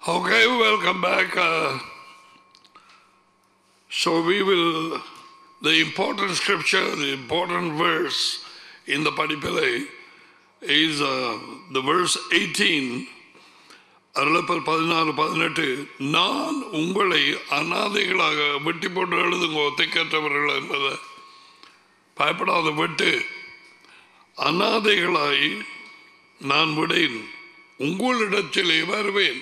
Okay, welcome back. Uh, so we will, the important scripture, the important verse in the Padipale is uh, the verse 18. அருளப்பல் பதினாறு பதினெட்டு நான் உங்களை அனாதைகளாக வெட்டி போட்டு எழுதுங்க ஒத்தைக்கற்றவர்கள் என்பதை பயப்படாத வெட்டு அனாதைகளாய் நான் விடேன் உங்களிடத்திலே வருவேன்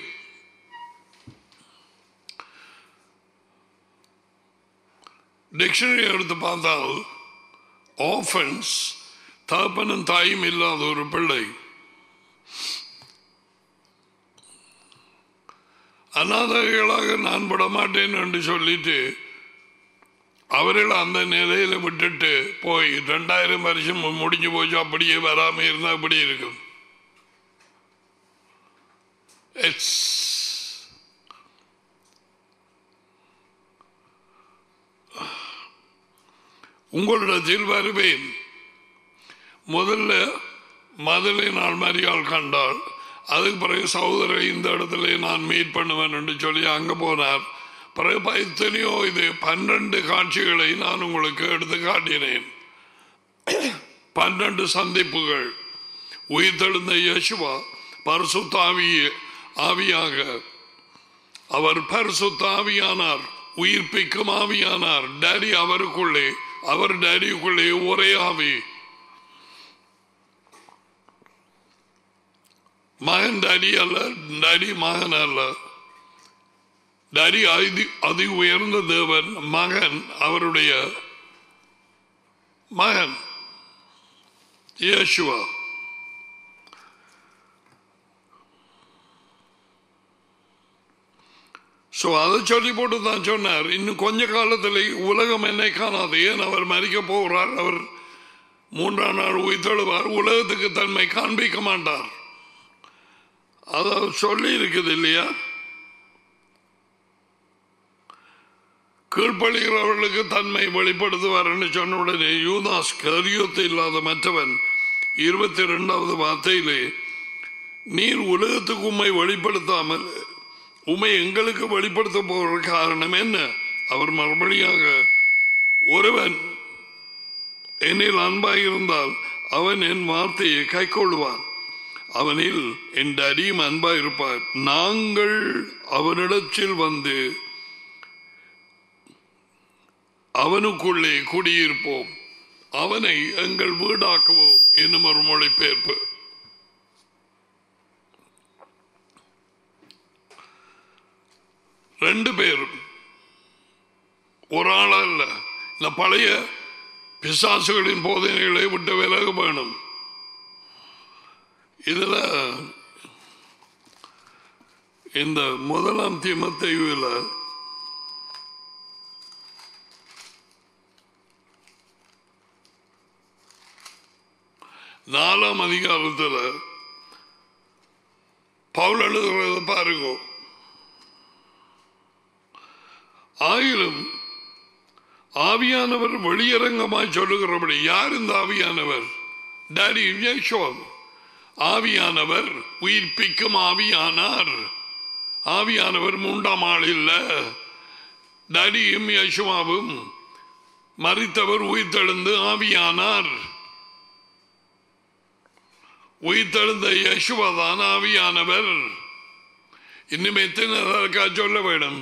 டிக்ஷனரி எடுத்து பார்த்தால் ஆஃபன்ஸ் தகப்பனும் தாயும் இல்லாத ஒரு பிள்ளை அநாதைகளாக நான் விட மாட்டேன் என்று சொல்லிட்டு அவர்கள் அந்த நிலையில விட்டுட்டு போய் ரெண்டாயிரம் வருஷம் முடிஞ்சு போச்சு அப்படியே வராம இருந்தா அப்படி இருக்கும் It's உங்களிடத்தில் வருவேன் முதல்ல மதுரை நாள் மரியாள் கண்டாள் அதுக்கு பிறகு சகோதரை இந்த இடத்துல நான் மீட் பண்ணுவேன் என்று சொல்லி அங்க போனார் பிறகு எத்தனையோ இது பன்னெண்டு காட்சிகளை நான் உங்களுக்கு எடுத்து காட்டினேன் பன்னெண்டு சந்திப்புகள் உயிர்த்தெழுந்த யேசுவா பரிசுத்த ஆவி ஆவியாக அவர் பரிசுத்த ஆவியானார் உயிர்ப்பிக்கும் ஆவியானார் டேடி அவருக்குள்ளே அவர் டேடிக்குள்ளே ஒரே ஆவி மகன் டாடி அல்ல டாடி மகன் அல்ல டாடி அதி அதி உயர்ந்த தேவன் மகன் அவருடைய மகன் இயேசுவா ஸோ அதை சொல்லி போட்டு தான் சொன்னார் இன்னும் கொஞ்ச காலத்தில் உலகம் என்னை காணாது ஏன் அவர் மறிக்க போகிறார் அவர் மூன்றாம் நாள் உயிர்த்தெழுவார் உலகத்துக்கு தன்மை காண்பிக்க மாட்டார் அதை சொல்லி இருக்குது இல்லையா கீழ்ப்படுகிறவர்களுக்கு தன்மை வெளிப்படுத்துவார் என்று சொன்ன உடனே யூதாஸ் கரியோத்து இல்லாத மற்றவன் இருபத்தி இரண்டாவது வார்த்தையிலே நீர் உலகத்துக்கு உண்மை வெளிப்படுத்தாமல் உண்மை எங்களுக்கு வெளிப்படுத்த போகிற காரணம் என்ன அவர் மறுபடியாக ஒருவன் என்னில் அன்பாயிருந்தால் அவன் என் வார்த்தையை கை கொள்வான் அவனில் என் அடியும் அன்பாய் இருப்பார் நாங்கள் அவனிடத்தில் வந்து அவனுக்குள்ளே குடியிருப்போம் அவனை எங்கள் வீடாக்குவோம் என்னும் ஒரு மொழிபெயர்ப்பு ரெண்டு பேரும் ஒரு ஆள் அல்ல இந்த பழைய பிசாசுகளின் போதனைகளை விட்டு விலக வேணும் இதுல இந்த முதலாம் திமத்தையில் நாலாம் அதிகாரத்தில் பவுல் எழுதுறத பாருங்க ஆயிரம் ஆவியானவர் வெளியரங்கமாய் சொல்லுகிறபடி யார் இந்த ஆவியானவர் டாடி யேசுவன் ஆவியானவர் உயிர்ப்பிக்கும் ஆவியானார் ஆவியானவர் மூன்றாம் ஆள் இல்ல டடியும் யசுவாவும் மறித்தவர் உயிர்த்தெழுந்து ஆவியானார் உயிர்த்தெழுந்த யசுவதான் ஆவியானவர் இன்னும் எத்தனை இருக்கா சொல்ல வேணும்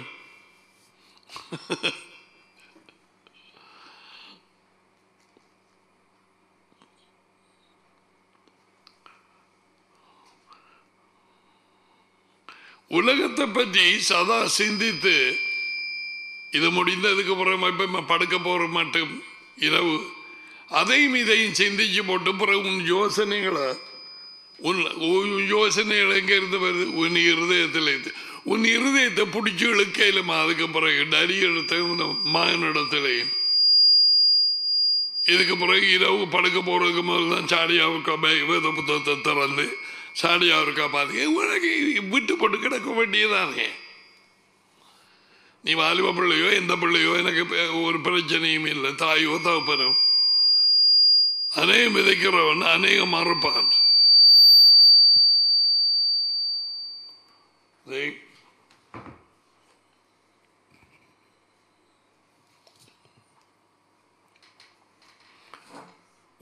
உலகத்தை பற்றி சதா சிந்தித்து இது முடிந்ததுக்கு பிறகு இப்ப படுக்க போற மட்டும் இரவு அதையும் இதையும் சிந்திச்சு போட்டு பிறகு உன் யோசனைகளை உன் உன் யோசனைகள் எங்க இருந்து வருது உன் இருதயத்தில் இருந்து உன் இருதயத்தை பிடிச்சி இழுக்கையிலுமா அதுக்கு பிறகு டரி எடுத்த மகனிடத்திலையும் இதுக்கு பிறகு இரவு படுக்க போறதுக்கு முதல்ல தான் சாடியாவுக்கு வேத புத்தகத்தை திறந்து சாடியாவுக்கா பாத்தீங்க உனக்கு விட்டு போட்டு கிடக்க வேண்டியதானே நீ வாலிப பிள்ளையோ எந்த பிள்ளையோ எனக்கு ஒரு பிரச்சனையும் இல்லை தாயோ தகப்பனோ அநேகம் விதைக்கிறவன் அநேகம் மறுப்பான்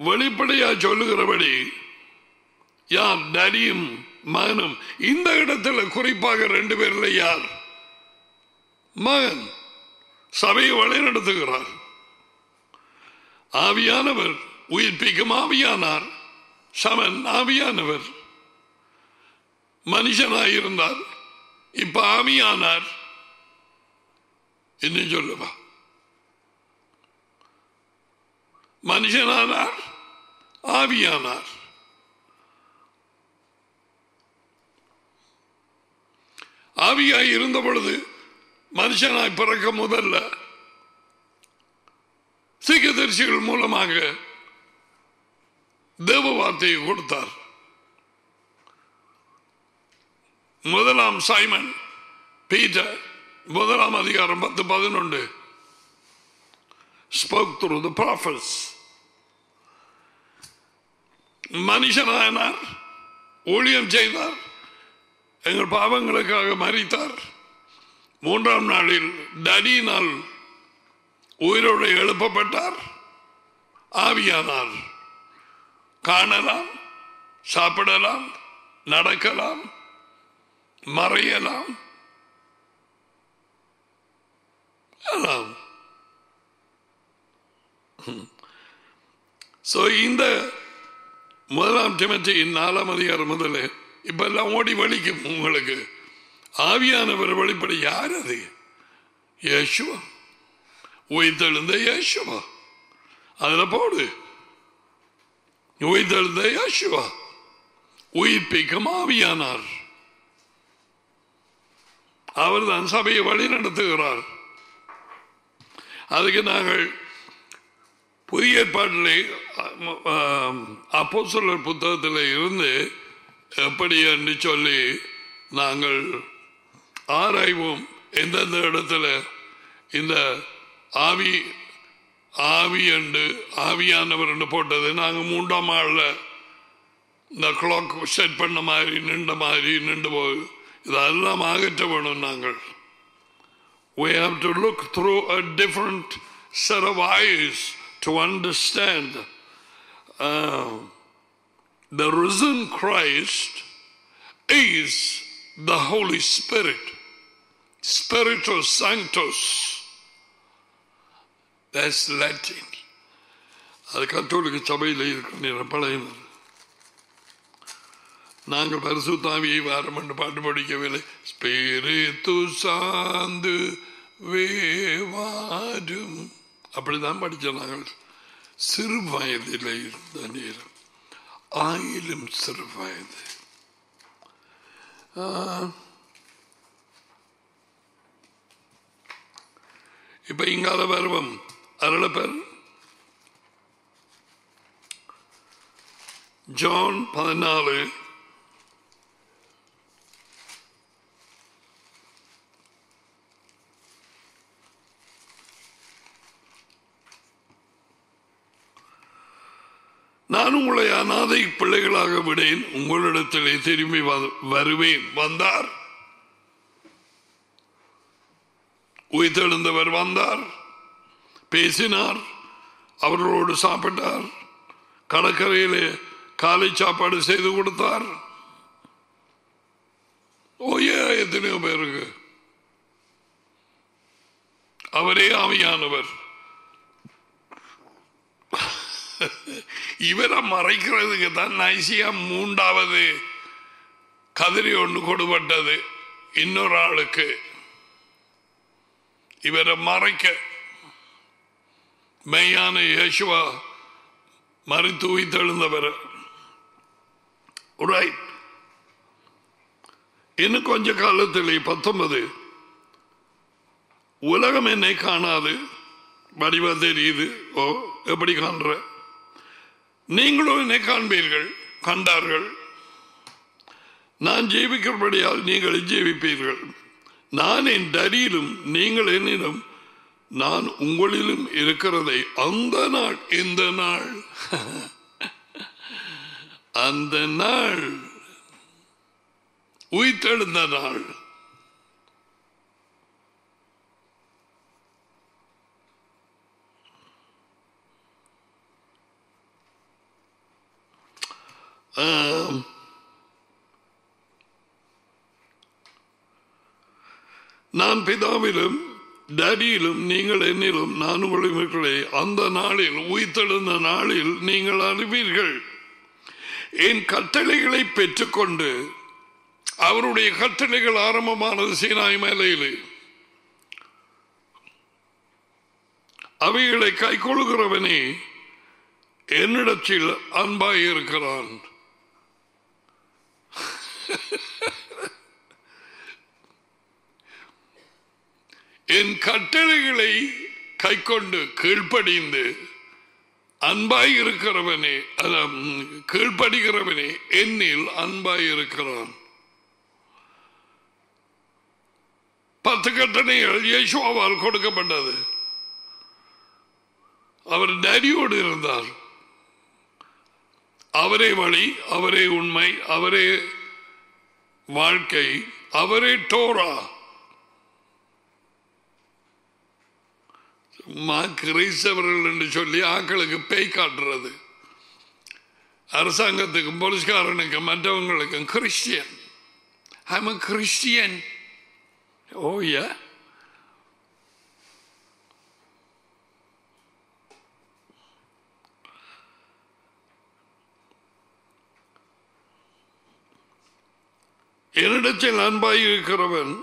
வெளிப்படையா சொல்லுகிறபடி யார் டடியும் மகனும் இந்த இடத்துல குறிப்பாக ரெண்டு பேர்ல யார் மகன் சபையை வழிநடத்துகிறார் ஆவியானவர் உயிர்ப்பிக்கும் ஆவியானார் சமன் ஆவியானவர் மனுஷனாயிருந்தார் இப்ப ஆவியானார் என்ன சொல்லுவா மனுஷனானார் ஆவியானார் ஆவியாய் இருந்த பொழுது மனுஷனாய் பிறக்க முதல்ல சீக்கதரிசிகள் மூலமாக தேவ வார்த்தையை கொடுத்தார் முதலாம் சைமன் பீட்டர் முதலாம் அதிகாரம் பத்து பதினொன்று spoke through the prophets மனுஷனானார் ஊழியம் செய்தார் எங்கள் பாவங்களுக்காக மறித்தார் மூன்றாம் நாளில் தடியினால் உயிரோடு எழுப்பப்பட்டார் ஆவியானார் காணலாம் சாப்பிடலாம் நடக்கலாம் மறையலாம் எல்லாம் ஸோ இந்த முதலாம் டிமத்தி நாலாம் அதிகாரம் முதல்ல இப்ப எல்லாம் ஓடி வலிக்கும் உங்களுக்கு ஆவியானவர் வெளிப்பட யார் அது யேசுவா உயிர்த்தெழுந்த யேசுவா அதுல போடு உயிர்த்தெழுந்த யேசுவா உயிர்ப்பிக்கும் ஆவியானார் அவர் தான் சபையை வழி நடத்துகிறார் அதுக்கு நாங்கள் புதிய ஏற்பாட்டிலே அப்போ சொல்லர் புத்தகத்தில் இருந்து எப்படி என்று சொல்லி நாங்கள் ஆராய்வோம் எந்தெந்த இடத்துல இந்த ஆவி ஆவி என்று ஆவியானவர் என்று போட்டது நாங்கள் மூன்றாம் ஆளில் இந்த கிளாக் செட் பண்ண மாதிரி நின்ற மாதிரி நின்று போய் இதெல்லாம் அகற்ற வேணும் நாங்கள் we have to look through a different set of eyes to understand uh, the risen Christ is the Holy Spirit, Spiritus Sanctus. That's Latin. அது கத்தோலிக்க சபையில் இருக்கிற பழையனர் நாங்கள் பரிசுத்தாவியை வாரம் என்று பாட்டு படிக்கவில்லை ஸ்பிரித்து சாந்து வேவாரும் அப்படிதான் படித்தோம் நாங்கள் சிறு வயதில் இருந்த நேரம் ஆயிலும் சிறு வயது இப்ப இங்கால பருவம் அருளப்பர் ஜான் பதினாலு நான் உங்களை அனாதை பிள்ளைகளாக விடேன் உங்களிடத்திலே திரும்பி வருவேன் வந்தார் உயிர்த்தெழுந்தவர் வந்தார் பேசினார் அவர்களோடு சாப்பிட்டார் கடற்கரையிலே காலை சாப்பாடு செய்து கொடுத்தார் ஓயே எத்தனையோ பேருக்கு அவரே ஆவியானவர் இவரை மறைக்கிறதுக்கு தான் நைசியா மூன்றாவது கதிரி ஒன்று கொடுபட்டது இன்னொரு ஆளுக்கு இவரை மறைக்க மெய்யான யேசுவா மறித்து உயிர்த்தெழுந்தவர் ரைட் இன்னும் கொஞ்ச காலத்தில் பத்தொன்பது உலகம் என்னை காணாது வடிவா தெரியுது ஓ எப்படி காண்ற நீங்களும் என்னை காண்பீர்கள் கண்டார்கள் நான் ஜீவிக்கிறபடியால் நீங்கள் ஜீவிப்பீர்கள் நான் என் டரியிலும் நீங்கள் என்னிடம் நான் உங்களிலும் இருக்கிறதை அந்த நாள் இந்த நாள் அந்த நாள் உயிர்த்தெழுந்த நாள் ஆம். நான் பிதாவிலும் டடியிலும் நீங்கள் என்னிலும் நான் உங்களும் இருக்கிறேன் அந்த நாளில் உயிர்த்தெழுந்த நாளில் நீங்கள் அறிவீர்கள் என் கட்டளைகளை பெற்றுக்கொண்டு அவருடைய கட்டளைகள் ஆரம்பமானது சீனாய் மேலையிலே அவைகளை கைக்கொள்கிறவனே என்னிடத்தில் அன்பாய் இருக்கிறான் என் கட்டளைகளை கைக்கொண்டு கீழ்ப்படிந்து அன்பாய் இருக்கிறவனே அதான், கீழ்ப்படுகிறவனே என்னில் அன்பாய் இருக்கிறான் பத்து கட்டளைகள் யேசுவாவால் கொடுக்கப்பட்டது அவர் டேடியோடு இருந்தார் அவரே வழி அவரே உண்மை அவரே வாழ்க்கை அவரே டோரா சும்மா கிறிஸ்தவர்கள் என்று சொல்லி ஆக்களுக்கு பேய் காட்டுறது அரசாங்கத்துக்கும் போலீஸ்காரனுக்கும் மற்றவங்களுக்கும் Christian I'm Christian oh yeah என்னிடத்தில் அன்பாய் இருக்கிறவன்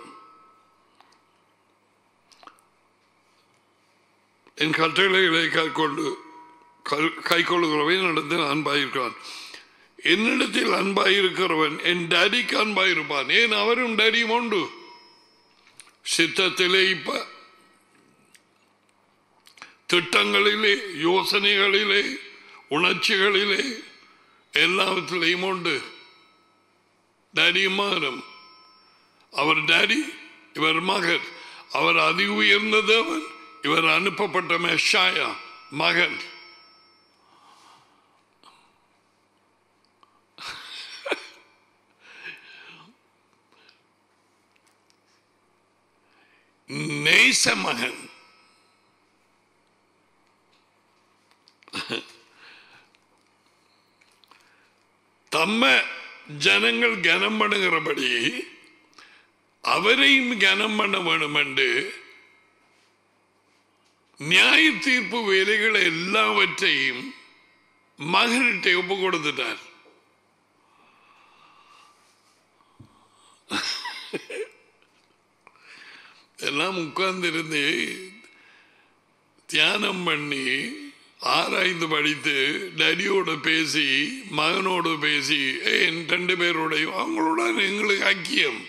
என் கட்டளைகளை கைக்கொண்டு கைக்கொள்கிறவன் என்னிடத்தில் அன்பாயிருக்கிறான் என்னிடத்தில் அன்பாயிருக்கிறவன் என் டேடிக்கு அன்பாயிருப்பான் ஏன் அவரும் டேடியும் உண்டு சித்தத்திலே இப்ப திட்டங்களிலே யோசனைகளிலே உணர்ச்சிகளிலே எல்லாவற்றிலையும் உண்டு டேடியும் மகனும் அவர் டேடி இவர் மகன் அவர் அதி உயர்ந்த தேவன் இவர் அனுப்பப்பட்ட மெஷாயா மகன் நேச மகன் தம்ம ஜனங்கள் கனம் பண்ணுகிறபடி அவரையும் கனம் பண்ண வேணும் என்று நியாய தீர்ப்பு வேலைகளை எல்லாவற்றையும் மகனிட்ட ஒப்பு கொடுத்துட்டார் எல்லாம் உட்கார்ந்திருந்து தியானம் பண்ணி ஆராய்ந்து படித்து டடியோட பேசி மகனோடு பேசி என் ரெண்டு பேரோடையும் அவங்களோட எங்களுக்கு ஐக்கியம்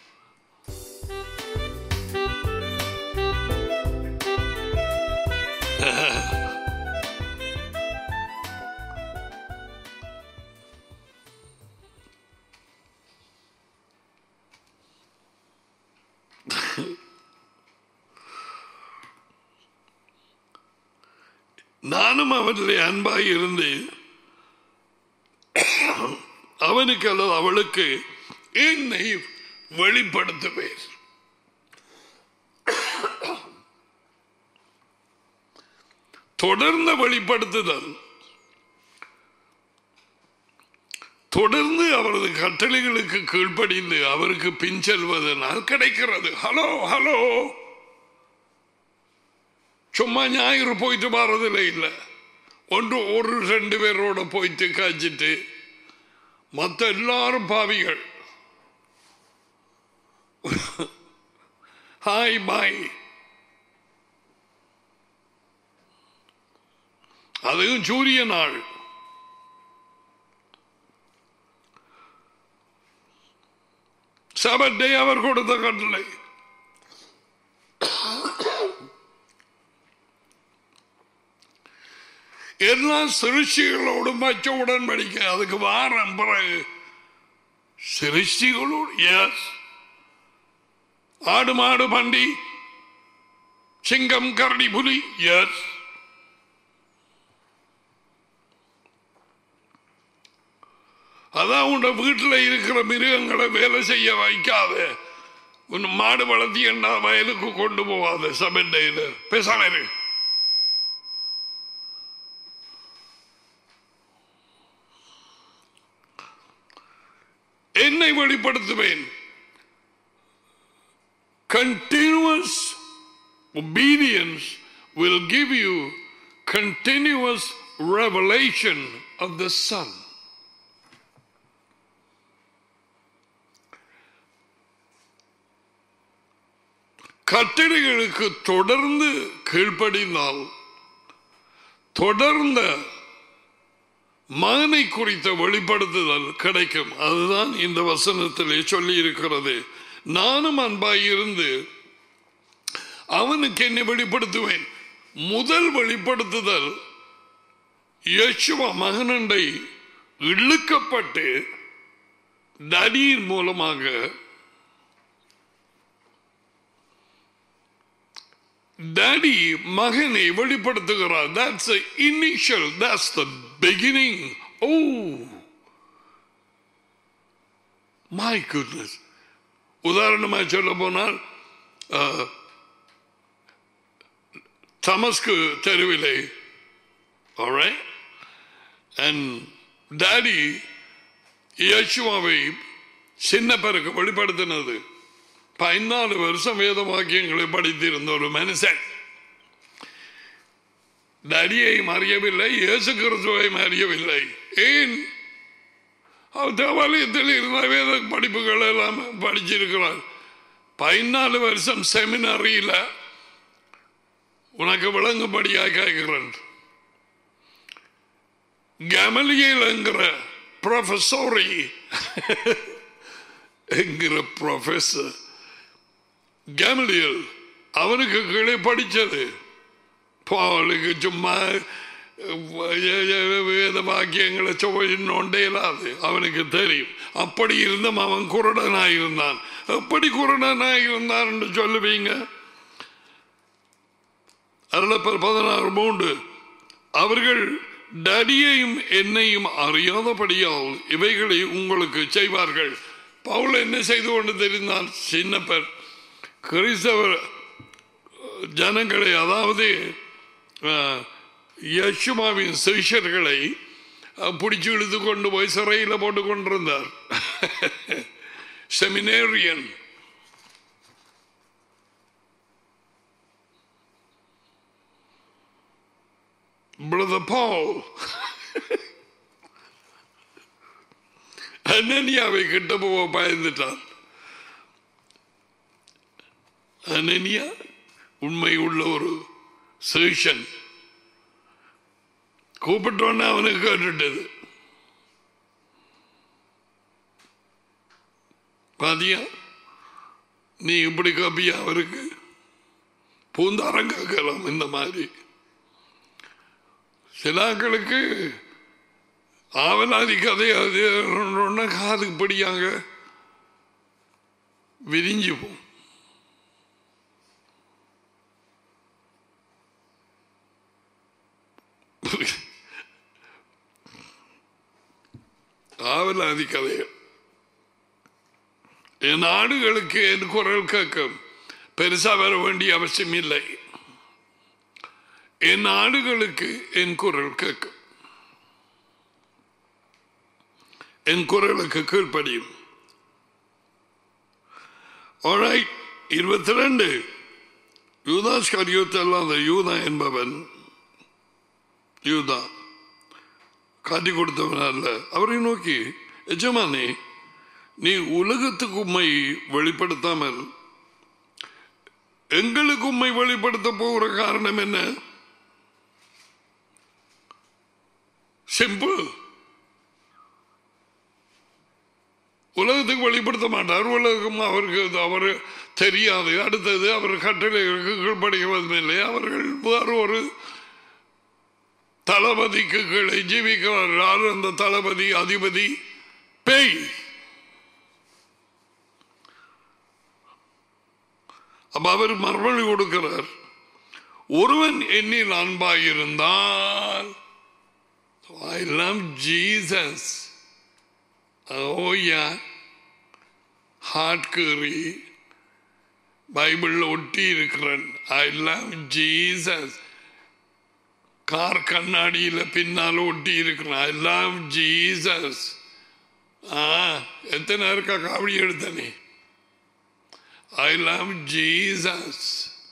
நானும் அவனிலே அன்பாய் இருந்தேன் அவனுக்கு அல்லது அவளுக்கு என்னை வெளிப்படுத்துவேன் தொடர்ந்த வெளிப்படுத்துதல் தொடர்ந்து அவரது கட்டளைகளுக்கு கீழ்ப்படிந்து அவருக்கு பின் செல்வதனால் கிடைக்கிறது ஹலோ ஹலோ சும்மா ஞாயிறு போயிட்டு வர்றதில்ல இல்லை ஒன்று ஒரு ரெண்டு பேரோட போயிட்டு காய்ச்சிட்டு மற்ற எல்லாரும் பாவிகள் ஹாய் பாய் அதுவும் சூரிய நாள் சபட்டை அவர் கொடுத்த கட்டளை எல்லா சிருஷ்டிகளோடும் வச்ச உடன்படிக்கை அதுக்கு வாரம் பிறகு சிருஷ்டிகளோடு எஸ் ஆடு மாடு பண்டி சிங்கம் கரடி புலி எஸ் அதான் உன் வீட்டில் இருக்கிற மிருகங்களை வேலை செய்ய வைக்காத உன் மாடு வளர்த்தியண்டா வயலுக்கு கொண்டு போவாத சபண்டையில் பேசாம இரு என்னை வெளிப்படுத்துவேன் continuous obedience will give you continuous revelation of the Son. கட்டளைகளுக்கு தொடர்ந்து கீழ்ப்படிந்தால் தொடர்ந்த மகனை குறித்த வெளிப்படுத்துதல் கிடைக்கும் அதுதான் இந்த வசனத்திலே சொல்லி இருக்கிறது நானும் அன்பாயிருந்து அவனுக்கு என்னை வெளிப்படுத்துவேன் முதல் வெளிப்படுத்துதல் யேசுவா மகனண்டை இழுக்கப்பட்டு தடியின் மூலமாக டேடி மகனை வெளிப்படுத்துகிறார் that's the initial that's the beginning oh my goodness உதாரணமாக சொல்ல போனால் அஹ், தமஸ்கு தெருவிலே alright and டாடி யேசுவாவை சின்ன பிறகு வெளிப்படுத்தினது பதினாலு வருஷம் வேத வாக்கியங்களை படித்திருந்த ஒரு மனுஷன் தடியை அறியவில்லை இயேசு கிறிஸ்துவை அறியவில்லை ஏன் அவர் தேவாலயத்தில் இருந்த வேத படிப்புகள் எல்லாம் படிச்சிருக்கிறார் பதினாலு வருஷம் செமினரியில் உனக்கு விளங்கும்படியாக கேட்கிறேன் கமலியல் என்கிற ப்ரொஃபஸோரி என்கிற ப்ரொஃபஸர் கேமலியல் அவனுக்கு கீழே படிச்சது பாவலுக்கு சும்மா வேத வாக்கியங்களை நோண்டே இல்லாது அவனுக்கு தெரியும் அப்படி இருந்தும் அவன் குருடனாய் இருந்தான் எப்படி குருடனாய் இருந்தான் என்று சொல்லுவீங்க அருளப்பர் பதினாறு மூன்று அவர்கள் டடியையும் என்னையும் அறியாதபடியால் இவைகளை உங்களுக்கு செய்வார்கள் பவுல் என்ன செய்து கொண்டு தெரிந்தான் சின்னப்பர் கிறிஸ்தவர் ஜனங்களை அதாவது அஹ், யேசுமாவின் சிஷியர்களை அஹ், பிடிச்சு இழுத்து கொண்டு போய் சிறையில் போட்டு கொண்டிருந்தார் செமினேரியன் பிரதர் பால் அனனியாவை கிட்ட போக பயந்துட்டான் அனனியா உண்மை உள்ள ஒரு சேஷன் கூப்பிட்டோன்னு அவனுக்கு கேட்டுட்டது பாதியா நீ இப்படி காப்பியா அவருக்கு பூந்தாரம் கேட்கலாம் இந்த மாதிரி சிலாக்களுக்கு ஆவலாதி கதை அது ஒன்று காதுக்கு படியாங்க விரிஞ்சு போம் ஆவலாதி கதைகள் என் ஆடுகளுக்கு என் குரல் கேட்கும் பெருசா வர வேண்டிய அவசியம் இல்லை என் ஆடுகளுக்கு என் குரல் கேட்கும் என் குரலுக்கு கீழ்ப்படியும் Alright, இருபத்தி ரெண்டு யூதாஸ் கரியோத்து அல்லாத யூதா என்பவன் யூதா காட்டி கொடுத்தவன் அல்ல அவரை நோக்கி எஜமானே நீ உலகத்துக்கு உண்மை வெளிப்படுத்தாமல் எங்களுக்கு உண்மை வெளிப்படுத்த போகிற காரணம் என்ன சிம்பிள் உலகத்துக்கு வெளிப்படுத்த மாட்டார் உலகம் அவருக்கு அவர் தெரியாது அடுத்தது அவர் கட்டளைகளுக்கு கீழ்ப்படுகிறதும் அவர்கள் வேறு ஒரு தளபதிக்கு கீழே ஜீவிக்கிறார் அந்த தளபதி அதிபதி பேய் அப்ப அவர் மறுமொழி கொடுக்கிறார் ஒருவன் என்னில் அன்பாயிருந்தால் I love Jesus. Oh yeah. Heart கீறி பைபிளில் ஒட்டி இருக்கிறேன் ஐ லவ் ஜீசஸ் கார் கண்ணாடியில் பின்னால் ஒட்டி இருக்கிறேன் ஐ லவ் ஜீசஸ் ஆ எத்தனை இருக்கா காவடி எடுத்தனே ஐ லவ் ஜீசஸ்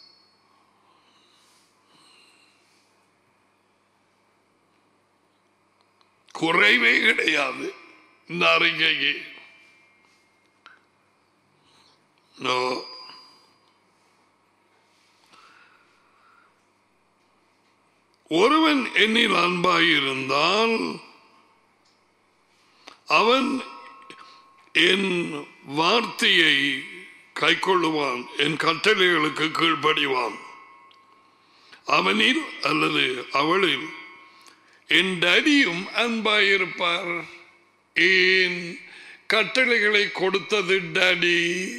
குறைவே கிடையாது இந்த அறிக்கைக்கு No. ஒருவன் என்னில் அன்பாயிருந்தால் அவன் என் வார்த்தையை கைக்கொள்ளுவான் என் கட்டளைகளுக்கு கீழ்ப்படிவான் அவனில் அல்லது அவளில் என் டடியும் அன்பாயிருப்பார் என் கட்டளைகளை கொடுத்தது டடி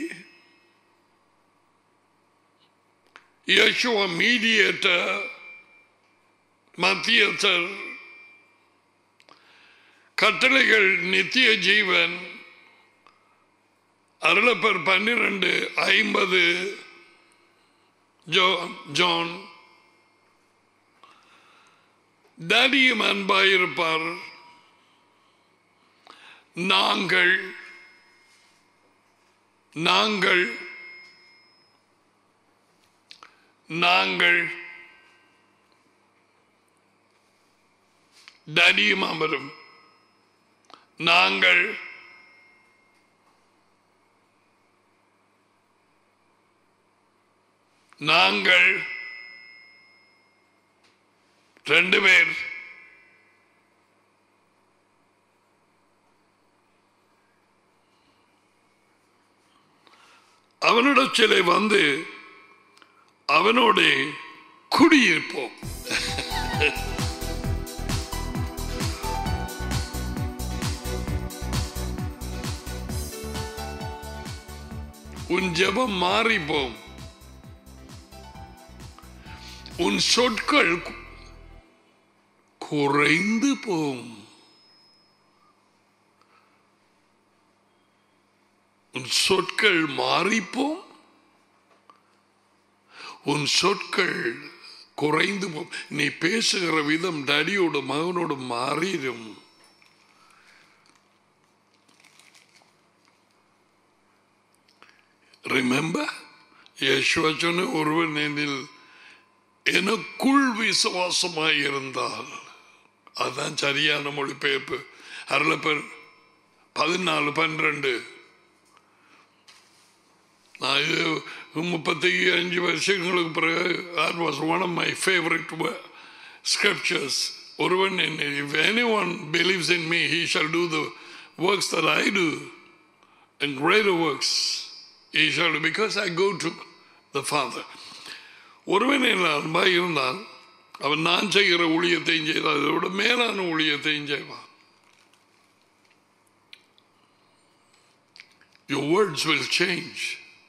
யசுவ மீடியேட்டர் மத்தியஸ்தர் கட்டளைகள் நித்திய ஜீவன் அருளப்பர் பன்னிரண்டு ஐம்பது ஜோ ஜான் டடியும் அன்பாயிருப்பார் நாங்கள் நாங்கள் நாங்கள் டடியும் அமரும் நாங்கள் நாங்கள் ரெண்டு பேர் அவனிடத்திலே வந்து அவனோட குடியிருப்போம் உன் ஜெபம் மாறிப்போம் உன் சொற்கள் கு- குறைந்து போம் உன் சொற்கள் மாறிப்போம் உன் சொற்கள் குறைந்து போம் நீ பேசுகிற விதம் டடியோட மகனோட மாறிடும் ரிமெம்பர் யேசுவா சொன்ன ஒருவன் என்னில் எனக்குள் விசுவாசமாய் இருந்தால் அதுதான் சரியான மொழிபெயர்ப்பு அருளப்பர் பதினாலு பன்னிரண்டு நான் இது முப்பத்தி அஞ்சு வருஷங்களுக்கு பிறகு that was one of my favorite wo- scriptures ஒருவன் என்னை if anyone believes in me he shall do the works that I do and greater works he shall do because I go to the Father ஒருவன் என் அன்பாய் இருந்தால் அவன் நான் செய்கிற ஊழியத்தையும் செய்தால் அதை விட மேலான ஊழியத்தையும் செய்வான் Your words will change.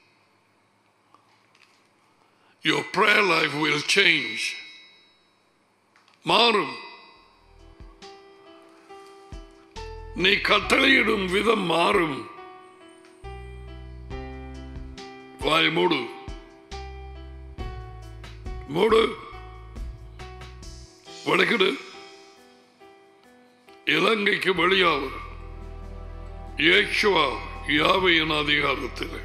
Your prayer life will change. மாறும் நீ கட்டளையிடும் விதம் மாறும் வாய் மூடு மூடு வடக்கிடு இலங்கைக்கு வெளியாகும் இயேசுவா யாவையின் அதிகாரத்தில்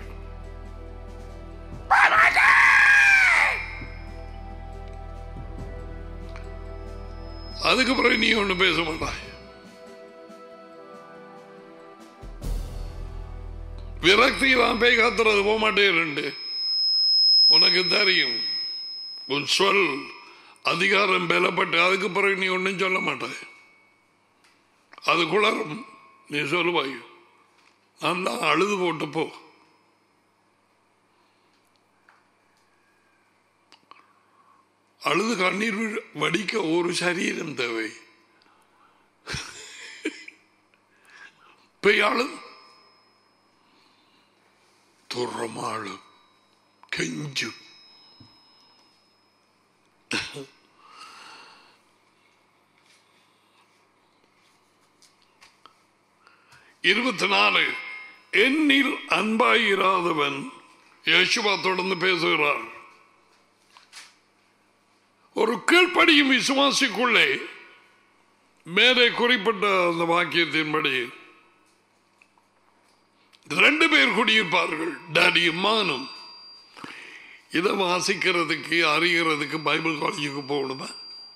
அதுக்கு பிறகு நீ ஒண்ணு பேச மாட்டாய் விரக்தியெல்லாம் போய் காத்துறது போக மாட்டேன் உனக்கு தெரியும் உன் சொல் அதிகாரம் பலப்பட்டு அதுக்கு பிறகு நீ ஒன்றும் சொல்ல மாட்டாய் அது குளரும் நீ சொல்லுவாய் நான் தான் அழுது போட்டு போ அழுது கண்ணீர் விழ- வடிக்க ஒரு சரீரம் தேவை பெய்யாளும் துறமாளும் கெஞ்சும் இருபத்தி நாலு என்னில் அன்பாயிராதவன் யேசுவா தொடர்ந்து பேசுகிறார் ஒரு கீழ்ப்படியும் விசுவாசிக்குள்ளே மேலே குறிப்பிட்ட அந்த வாக்கியத்தின்படி ரெண்டு பேர் குடியிருப்பார்கள் டாடியும் மானும் இதை வாசிக்கிறதுக்கு அறிகிறதுக்கு பைபிள் காலேஜுக்கு போகணுமா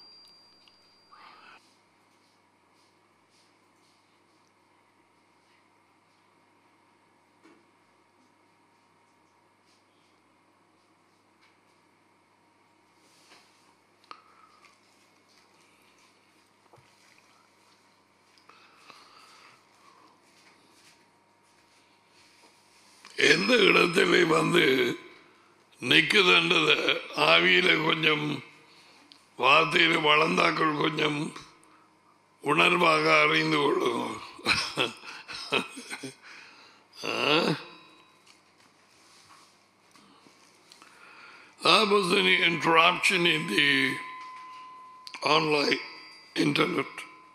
எந்த இடத்துல வந்து நிற்குதுன்றத ஆவியில கொஞ்சம் வார்த்தையில வளர்ந்தாக்கள் கொஞ்சம் உணர்வாக அறிந்து கொள்ளும் That was an interruption in the online internet.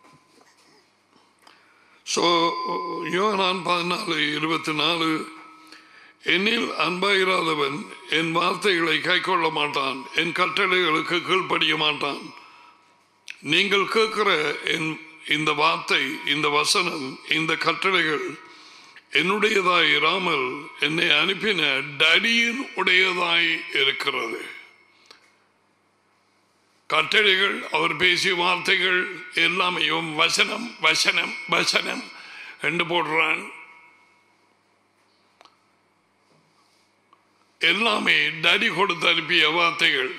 So யோனான் பதினாலு இருபத்தி நாலு என்னில் அன்பாயிராதவன் என் வார்த்தைகளை கைக்கொள்ள மாட்டான் என் கட்டளைகளுக்கு கீழ்ப்படிய மாட்டான் நீங்கள் கேட்கிற என் இந்த வார்த்தை இந்த வசனம் இந்த கட்டளைகள் என்னுடையதாய் இராமல் என்னை அனுப்பின டடியின் உடையதாய் இருக்கிறது கட்டளைகள் அவர் பேசிய வார்த்தைகள் எல்லாமே இவன் வசனம் வசனம் வசனம் என்று போடுறான் எல்லாமே டடி கொடுத்து அனுப்பிய வார்த்தைகள்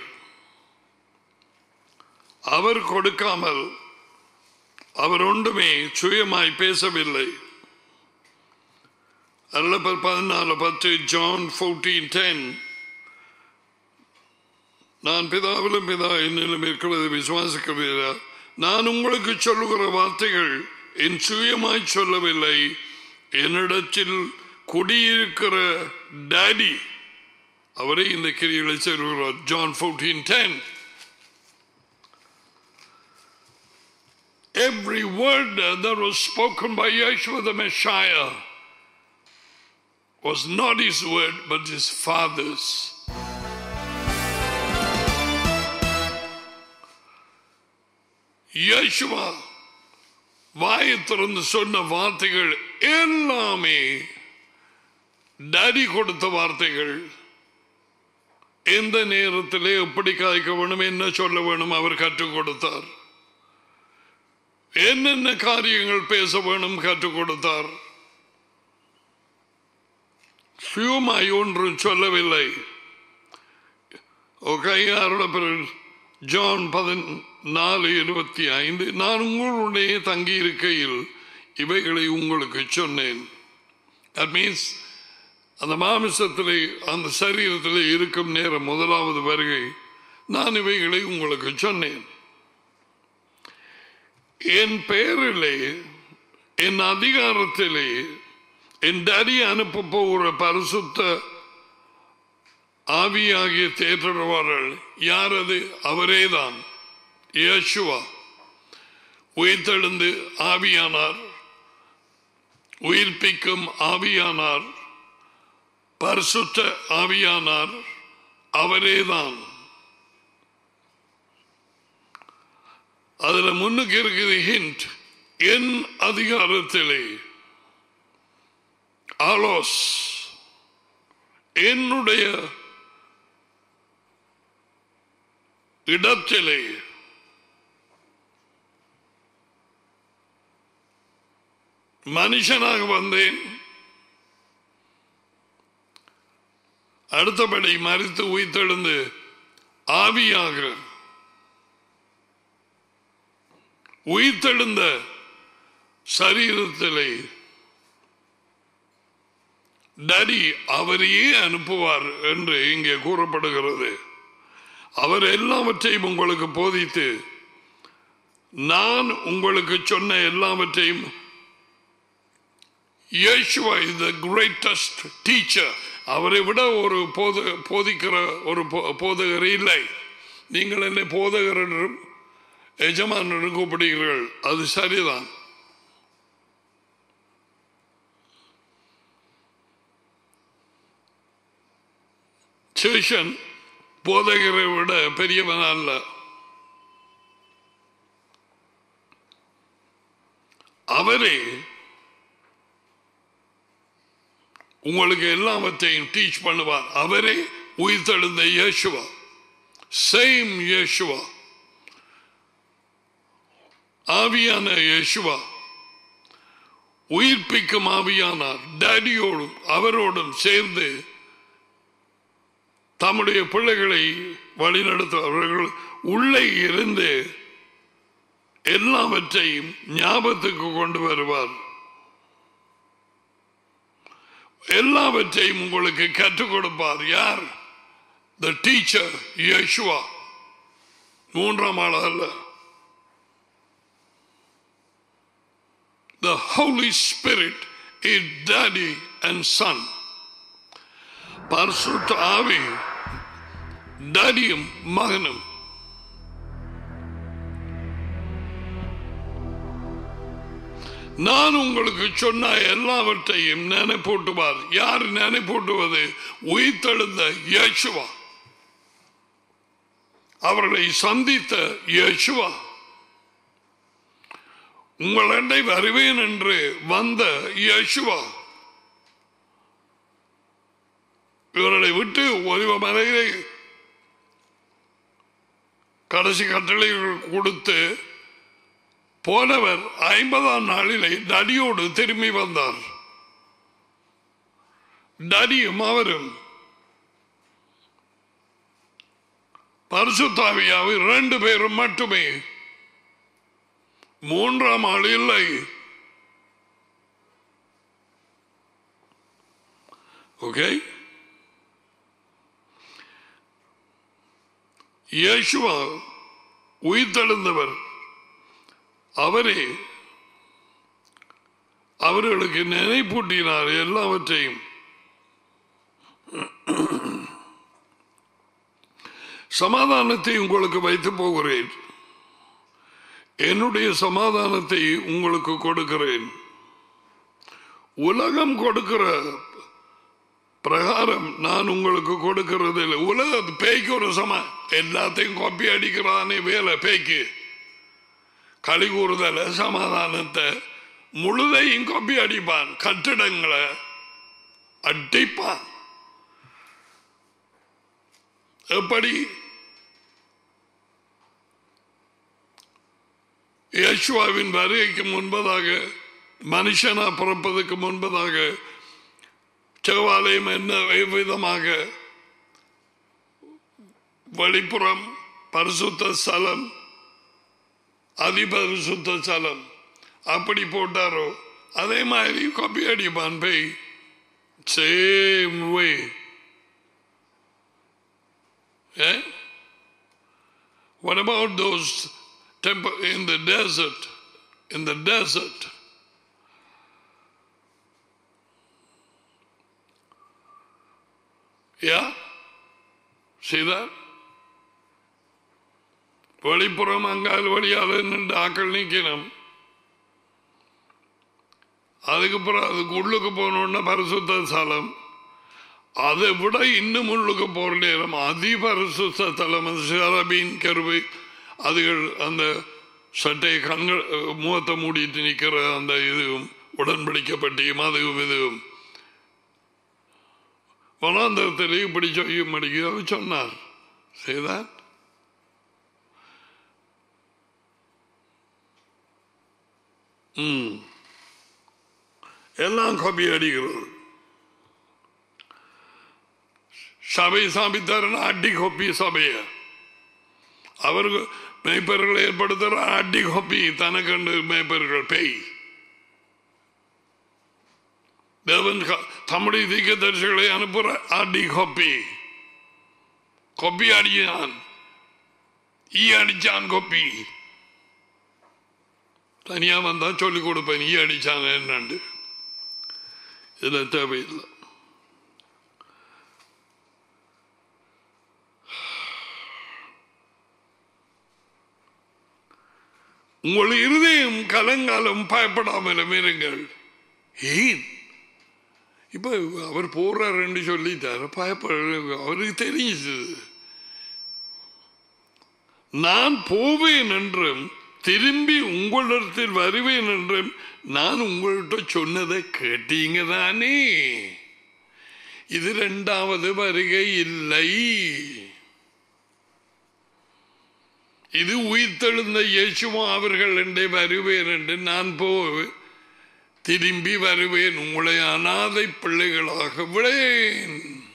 அவர் கொடுக்காமல் அவர் ஒன்றுமே சுயமாய் பேசவில்லை அல்லப்பர் பதினாலு பத்து ஜான் ஃபோர்டீன் டென் நான் பிதாவிலும் பிதா என்னிலும் இருக்கிறது விசுவாசிக்கிறீர்களா நான் உங்களுக்கு சொல்லுகிற வார்த்தைகள் என் சுயமாய் சொல்லவில்லை என்னிடத்தில் குடியிருக்கிற டாடி அவரே இந்த கிரிகளை செய்கிறார் John fourteen ten Every word that was spoken by Yeshua the Messiah was not his word, but his father's. Yeshua வாயை திறந்து சொன்ன வார்த்தைகள் எல்லாமே டாடி கொடுத்த வார்த்தைகள் எந்த நேரத்திலே எப்படி காய்க்க வேணும் என்ன சொல்ல வேணும் அவர் கற்றுக் கொடுத்தார் என்னென்ன காரியங்கள் பேச வேணும் கற்றுக் கொடுத்தார் சுயமாய் ஒன்றும் சொல்லவில்லை ஓகே யாரோட பிறகு ஜான் பதினாலு இருபத்தி ஐந்து நான் உங்களுடைய தங்கி இருக்கையில் இவைகளை உங்களுக்கு சொன்னேன் தட் மீன்ஸ் அந்த மாமிசத்திலே அந்த சரீரத்திலே இருக்கும் நேரம் முதலாவது வருகை நான் இவைகளை உங்களுக்கு சொன்னேன் என் பெயரிலே என் அதிகாரத்திலே என் டடி அனுப்ப போகிற பரிசுத்த ஆவியாகிய தேற்றவார்கள் யார் அது அவரேதான் இயேசுவா உயிர்த்தெழுந்து ஆவியானார் உயிர்ப்பிக்கும் ஆவியானார் பரிசுத்த ஆவியானார் அவரேதான் அதுல முன்னுக்கு இருக்குது ஹிண்ட் என் அதிகாரத்திலே ஆலோஸ் என்னுடைய இடத்திலே மனுஷனாக வந்தேன் அடுத்தபடி மறித்து உயிர்த்தெழுந்து ஆவியாக உயிர்த்தெழுந்த சரீரத்திலே டடி அவரையே அனுப்புவார் என்று இங்கே கூறப்படுகிறது அவர் எல்லாவற்றையும் உங்களுக்கு போதித்து நான் உங்களுக்கு சொன்ன எல்லாவற்றையும் இயேசுவா இஸ் த கிரேட்டஸ்ட் டீச்சர் அவரை விட ஒரு போத போதிக்கிற ஒரு போ- போதகர் இல்லை நீங்கள் என்னை போதகர் என்றும் எஜமான் என்று கூப்பிடுகிறீர்கள் அது சரிதான் சேஷன் போதகரை விட பெரியவன் அல்ல அவரே உங்களுக்கு எல்லாவற்றையும் டீச் பண்ணுவார் அவரே உயிர்த்தெழுந்த இயேசுவா சேம் இயேசுவா ஆவியான இயேசுவா உயிர்ப்பிக்கும் ஆவியானார் டேடியோடும் அவரோடும் சேர்ந்து தம்முடைய பிள்ளைகளை வழிநடத்த அவர்கள் உள்ளே இருந்து எல்லாவற்றையும் ஞாபகத்துக்கு கொண்டு வருவார் எல்லாவற்றையும் உங்களுக்கு கற்றுக் கொடுப்பார் யார் த டீச்சர் யேசுவா மூன்றாம் ஆள் அல்ல The Holy Spirit is daddy and son. பரிசுத்த ஆவி டடியும் மகனும் நான் உங்களுக்கு சொன்ன எல்லாவற்றையும் நினைப்பூட்டுவார் யார் நினைப்பூட்டுவது உயிர்த்தெழுந்த இயேசுவா அவர்களை சந்தித்த இயேசுவா உங்களண்டை வருவேன் என்று வந்த இயேசுவா இவர்களை விட்டு ஒலிவ மலையிலே கடைசி கட்டளைகள் கொடுத்து போனவர் ஐம்பதாம் நாளிலே டடியோடு திரும்பி வந்தார் டடியும் அவரும் பரிசுத்தாவியாவை ரெண்டு பேரும் மட்டுமே மூன்றாம் ஆள் இல்லை ஓகே இயேசுவா உயிர்த்தெழுந்தவர் அவரே அவர்களுக்கு நினைப்பூட்டினார் எல்லாவற்றையும் சமாதானத்தை உங்களுக்கு வைத்து போகிறேன் என்னுடைய சமாதானத்தை உங்களுக்கு கொடுக்கிறேன் உலகம் கொடுக்கிற பிரகாரம் நான் உங்களுக்கு கொடுக்கிறது இல்லை உலக பேய்க்கு ஒரு சம எல்லாத்தையும் கொப்பி அடிக்கிறானே வேலை பேய்க்கு களி கூறுதல சமாதானத்தை முழுதையும் கொப்பி அடிப்பான் கட்டிடங்களை அடிப்பான் எப்படி யேசுவாவின் வருகைக்கு முன்பதாக மனுஷனா பிறப்பதற்கு முன்பதாக செவ்வாலயம் என்ன விதமாக வெளிப்புறம் பரிசுத்த ஸ்தலம் அதிபரிசுத்த ஸ்தலம் அப்படி போட்டாரோ அதே மாதிரி காப்பி அடிப்பான் பேய் same way What about those temple in the desert? In the desert. Yeah? See that? வெளிப்புறம் அங்கால் வழியால் நின்று ஆக்கள் நீக்கணும் அதுக்கப்புறம் அதுக்கு உள்ளுக்கு போனோன்னா பரிசுத்த ஸ்தலம் அதை விட இன்னும் உள்ளுக்கு போற நேரம் அதிபரிசுத்த ஸ்தலம் சிரபீன் கருவை அதுகள் அந்த சட்டை கண்கள் முகத்தை மூடிட்டு நிற்கிற அந்த இதுவும் உடன்படிக்கப்பட்டியும் அதுவும் இதுவும் வனாந்தரத்தில் இப்படி செய்யும் அவர் சொன்னார் செய்தார் ம் எல்லாம் கபி அடிக்கிறது சபை சாமித்தாரன் அடி கொப்பி சபைய அவருக்கு மேய்ப்பர்கள் ஏற்படுத்துற அடி கொப்பி தனக்கண்டு மேய்ப்பர்கள் பேய் தேவன் தம்முடைய தீக்க தரிசிகளை அனுப்புற அடி கொப்பி கொப்பி அடிச்சான் ஈ அடிச்சான் கொப்பி தனியா வந்தா சொல்லிக் கொடுப்பேன் ஈ அடிச்சான் என்னண்டு இதுல தேவையில்லை உங்கள் இருதயம் கலங்காலம் பயப்படாமலும் இருங்கள் ஏன் இப்ப அவர் போறாருன்னு சொல்லிட்டாரு பயப்பட அவருக்கு தெரியுது நான் போவேன் என்றும் திரும்பி உங்களிடத்தில் வருவேன் என்றும் நான் உங்கள்கிட்ட சொன்னதை கேட்டீங்க தானே இது இரண்டாவது வருகை இல்லை இது உயிர்த்தெழுந்த இயேசுவா அவர்கள் என்றே வருவேன் என்று நான் போ திரும்பி வருவேன் உங்களை அனாதை பிள்ளைகளாக விடேன்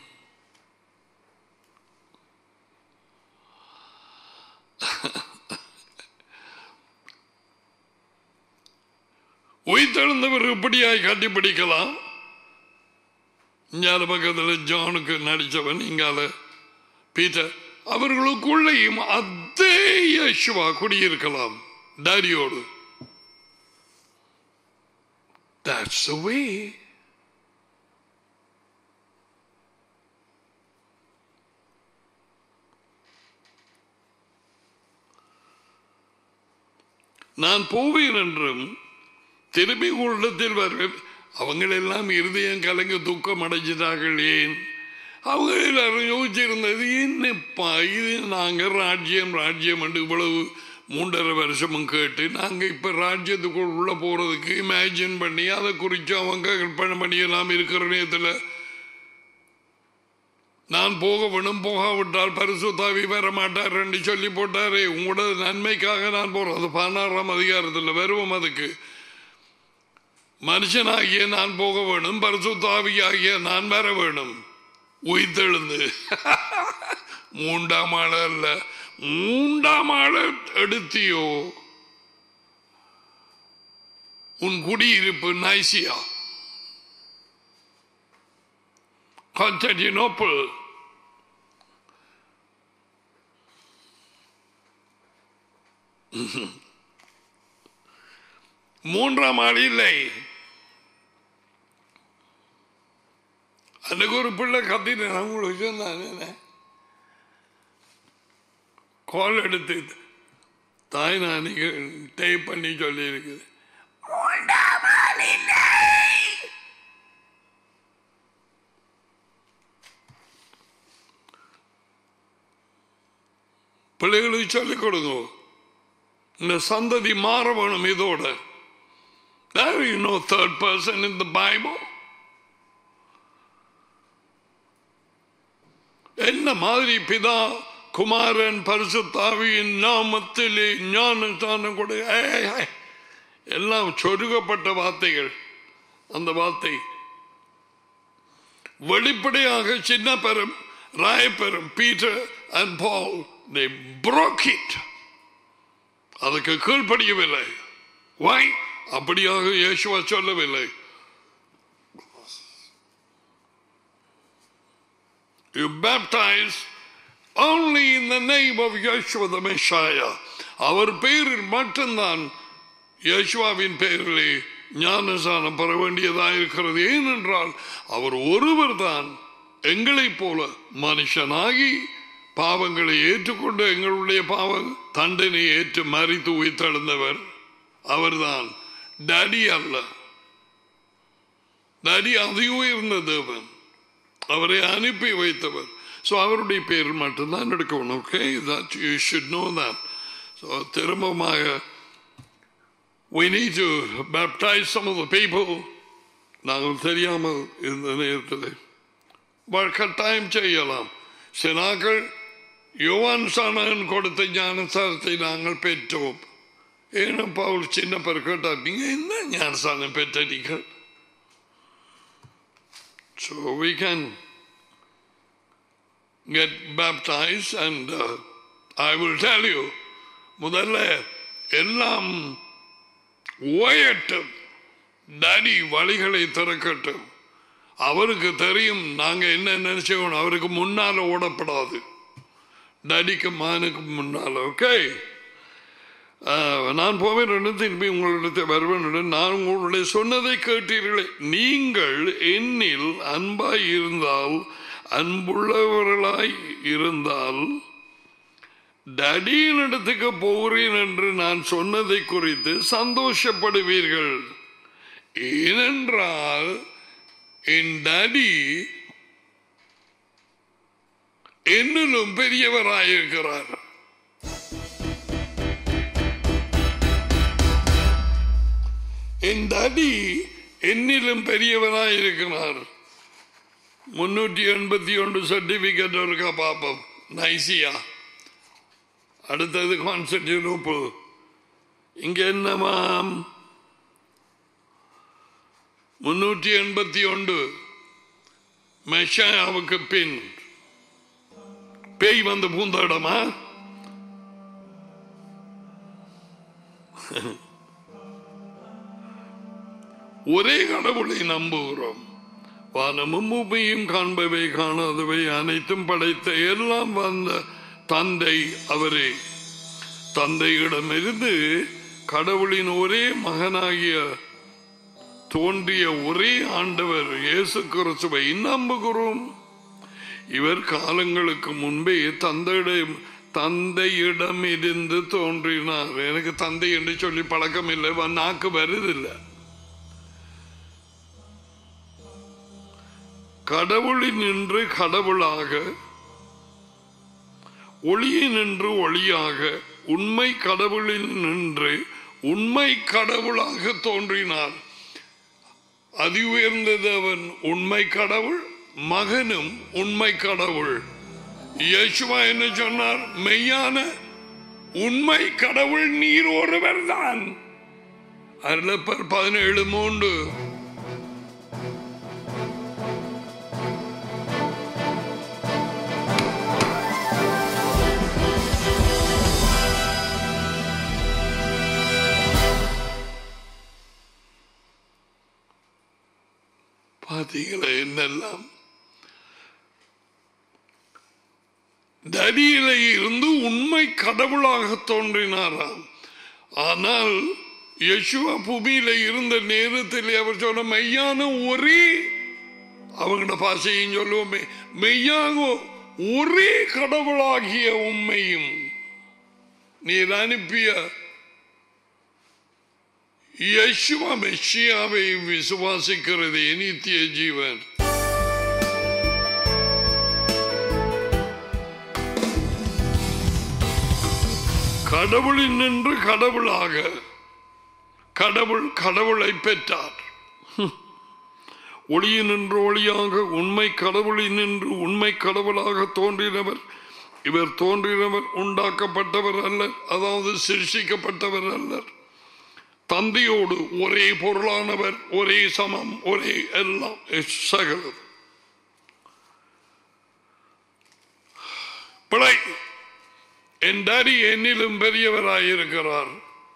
உயிர்த்தெழுந்தவர் இப்படியாய் கட்டிப்பிடிக்கலாம் இங்கால பக்கத்தில் ஜானுக்கு நடித்தவன் இங்கால பீட்டர் அவர்களுக்குள்ளேயும் அதே யேசுவா குடியிருக்கலாம் டாரியோடு That's the way. நான் போவேன் என்றும் திரும்பி உள்ளத்தில் வருவேன் அவங்களெல்லாம் இருதயம் கலங்க துக்கம் அடைஞ்சிட்டார்கள் ஏன் அவங்க எல்லாரும் யோசிச்சிருந்தது என்னப்பா இது நாங்கள் ராஜ்யம் ராஜ்யம் என்று இவ்வளவு மூன்றரை வருஷமும் கேட்டு நாங்கள் இப்போ ராஜ்யத்துக்குள் உள்ள போகிறதுக்கு இமேஜின் பண்ணி அதை குறித்து அவங்க கற்பனை பண்ணி எல்லாம் இருக்கிற நேரத்தில் நான் போக வேணும் போகாவிட்டால் பரிசுத்தாவி வர மாட்டார் என்று சொல்லி போட்டாரே உங்களோட நன்மைக்காக நான் போறேன் அது பதினாறாம் அதிகாரத்தில் வருவோம் அதுக்கு மனுஷனாகிய நான் போக வேணும் பரிசுத்தாவியாகிய நான் வர வேணும் உயிர்த்தெழுந்து மூன்றாம் ஆள் அல்ல மூன்றாம் ஆள் எடுத்தியோ உன் குடியிருப்பு நைசியா கான்ஸ்டன்டினோப்பிள் மூன்றாம் ஆள் இல்லை அன்னைக்கு ஒரு பிள்ளை கத்திட்டு நான் உங்களுக்கு சொன்னேன் கால் எடுத்து தாய் நானிக்கு டைப் பண்ணி சொல்லி இருக்குது பிள்ளைகளுக்கு சொல்லிக் கொடுங்க இந்த சந்ததி மாற வேணும் இதோட There is no third person in the Bible. என்ன மாதிரி பிதா குமாரன் பரிசுத்தாவியின் நாமத்திலே ஞானஸ்தானம் கொடு ஏய், ஏய். எல்லாம் சொருகப்பட்ட வார்த்தைகள் அந்த வார்த்தை வெளிப்படையாக சின்ன பெரும் ராயப்பெரும் Peter and Paul they broke it அதுக்கு கீழ்ப்படியவில்லை வாய் அப்படியாக இயேசுவா சொல்லவில்லை You baptize only in the name of Yeshua the Messiah. அவர் பெயரில் மட்டும்தான் யேசுவாவின் பெயரிலே ஞானசானம் பெற வேண்டியதாக இருக்கிறது ஏனென்றால் அவர் ஒருவர் தான் எங்களைப் போல மனுஷனாகி பாவங்களை ஏற்றுக்கொண்டு எங்களுடைய பாவ தண்டனை ஏற்று மறித்து உயிர்த்தெழுந்தவர் அவர்தான் டடி அல்ல டடி அதி உயர்ந்த தேவன் அவரை அனுப்பி வைத்தவர் ஸோ அவருடைய பேர் மட்டும்தான் எடுக்கணும் okay that you should know that so திரும்பமாக we need to baptize some of the people நாங்கள் தெரியாமல் இந்த நேரத்தில் வ- கட்டாயம் செய்யலாம் சினாக்கள் யோவான் சாணன் கொடுத்த ஞானசாரத்தை நாங்கள் பெற்றோம் ஏன்னா பவுல் சின்ன பேர் கேட்டார் நீங்க என்ன ஞானசானம் பெற்றீர்கள் So we can get baptized and uh, I will tell you, முதல்ல எல்லாம் ஓயட்டும் டடி வழிகளை திறக்கட்டும் அவருக்கு தெரியும் நாங்க என்ன நினைச்சோம் அவருக்கு முன்னால ஓடப்படாது டடிக்கு மானுக்கு முன்னால ஓகே நான் போவேன் என்று திரும்பி உங்களிடத்தை வருவேன் நான் உங்களுடைய சொன்னதை கேட்டீர்களே நீங்கள் என்னில் அன்பாய் இருந்தால் அன்புள்ளவர்களாய் இருந்தால் டடியின் இடத்துக்கு போகிறேன் என்று நான் சொன்னதை குறித்து சந்தோஷப்படுவீர்கள் ஏனென்றால் என் டடி என்னிலும் பெரியவராயிருக்கிறார் என் டடி என்னிலும் பெரியவனாய் இருக்கிறார் முன்னூற்றி எண்பத்தி ஒன்று சர்டிபிகேட் இருக்கா பார்ப்போம் நைசியா அடுத்தது கான்ஸ்டியூப்பு இங்க என்னமாம் முன்னூற்றி எண்பத்தி ஒன்று மெஷாவுக்கு பின் பேய் வந்து பூந்த இடமா ஒரே கடவுளை நம்புகிறோம் வானமும் பூமியும் காண்பவை காணாதவை அனைத்தும் படைத்த எல்லாம் வந்த தந்தை அவரே தந்தையிடமிருந்து கடவுளின் ஒரே மகனாகிய தோன்றிய ஒரே ஆண்டவர் இயேசு கிறிஸ்துவை நம்புகிறோம் இவர் காலங்களுக்கு முன்பே தந்தையிடம் தந்தையிடம் இருந்து தோன்றினார் எனக்கு தந்தை என்று சொல்லி பழக்கம் இல்லை வ- நாக்கு வருதில்லை கடவுளில் நின்று கடவுளாக ஒளியில் நின்று ஒளியாக உண்மை கடவுளில் நின்று உண்மை கடவுளாக தோன்றினார் அதி உயர்ந்தது அவன் உண்மை கடவுள் மகனும் உண்மை கடவுள் இயேசுவா என்ன சொன்னார் மெய்யான உண்மை கடவுள் நீர் ஒருவர் தான் அருளப்பர் பதினேழு மூன்று பாத்தீங்களா என்னெல்லாம் தடியில இருந்து உண்மை கடவுளாக தோன்றினாராம் ஆனால் யசுவா பூமியில இருந்த நேரத்தில் அவர் சொன்ன மெய்யான ஒரே அவங்களோட பாஷையும் சொல்லுவோமே மெய்யாக ஒரே கடவுளாகிய உண்மையும் நீர் அனுப்பிய யசுவா மெஷியாவை விசுவாசிக்கிறதே நித்திய ஜீவன் கடவுளில் நின்று கடவுளாக கடவுள் கடவுளை பெற்றார் ஒளியில் நின்று ஒளியாக உண்மை கடவுளில் நின்று உண்மை கடவுளாக தோன்றினவர் இவர் தோன்றினவர் உண்டாக்கப்பட்டவர் அல்லர் அதாவது சிருஷிக்கப்பட்டவர் அல்லர் தந்தையோடு ஒரே பொருளானவர் ஒரே சமம் ஒரே எல்லாம் சகலம் பிழை என் டாடி என்னிலும் பெரியவராயிருக்கிறார்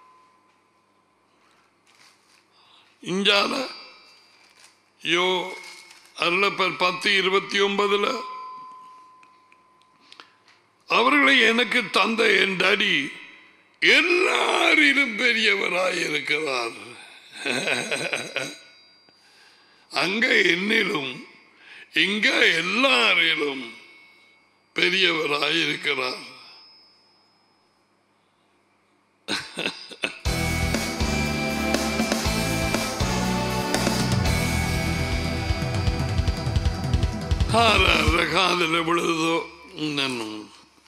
இஞ்சால யோ அருளப்பர் பத்து இருபத்தி ஒன்பதுல அவர்களை எனக்கு தந்த என் டாடி எல்லாரிலும் பெரியவராயிருக்கிறார் அங்க என்னிலும் இங்க எல்லாரிலும் பெரியவராயிருக்கிறார் ஆறாறு காதல விழுதோ என்னும்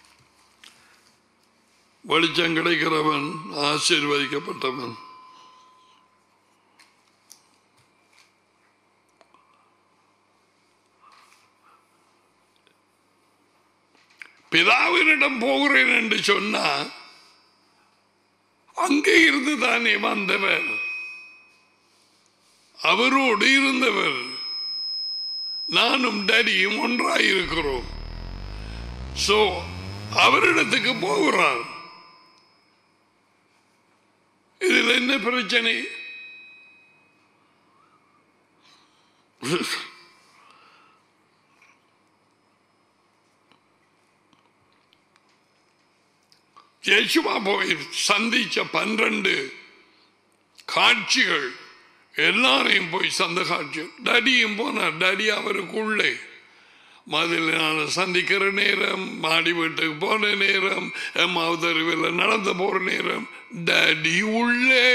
வெளிச்சம் கிடைக்கிறவன் ஆசீர்வதிக்கப்பட்டவன் பிதாவினிடம் போகிறேன் என்று சொன்னா அங்கே இருந்து தானே வந்தவர் அவரோடு இருந்தவர் நானும் டடியும் ஒன்றாயிருக்கிறோம் சோ அவரிடத்துக்கு போகிறார் இதில் என்ன பிரச்சனை யேசுவா போய் சந்திச்ச பன்னிரண்டு காட்சிகள் எல்லாரையும் போய் சந்த காட்சி டடியும் போனார் டடி அவருக்குள்ளே மதிலான சந்திக்கிற நேரம் மாடி வீட்டுக்கு போன நேரம் மாவுதருவில் நடந்து போற நேரம் டடி உள்ளே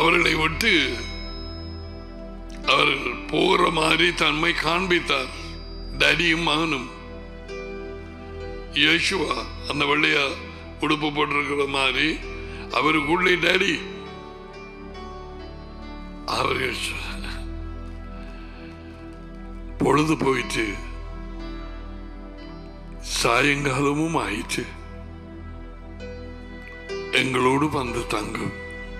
அவர்களை விட்டு அவர் போகிற மாதிரி தன்மை காண்பித்தார் டடியும் மகனும் யேசுவா அந்த வெள்ளையா உடுப்பு போட்டிருக்கிற மாதிரி அவருக்குள்ளே டேடி அவர்கள் பொழுது போயிட்டு சாயங்காலமும் ஆயிற்று எங்களோடு வந்து தங்கும்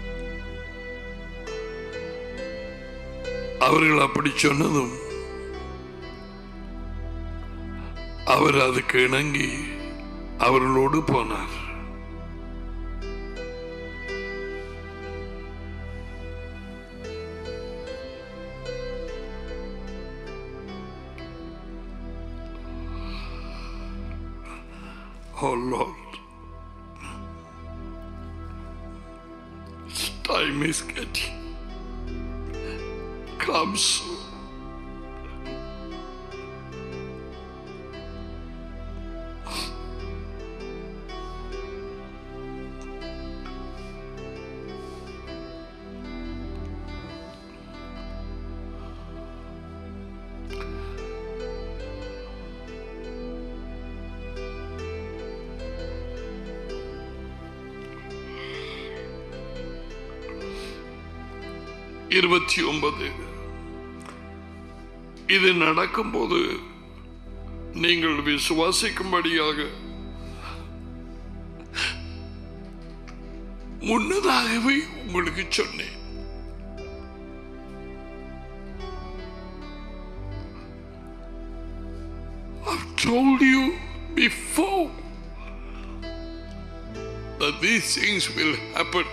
அவர்கள் அப்படி சொன்னதும் அவர் அதுக்கு இணங்கி அவர்களோடு போனார் Oh Lord. Time is getting come soon. இருபத்தி ஒன்பது இது நடக்கும்போது நீங்கள் விசுவாசிக்கும்படியாக முன்னதாகவே உங்களுக்கு சொன்னேன் I've told you before that these things will happen.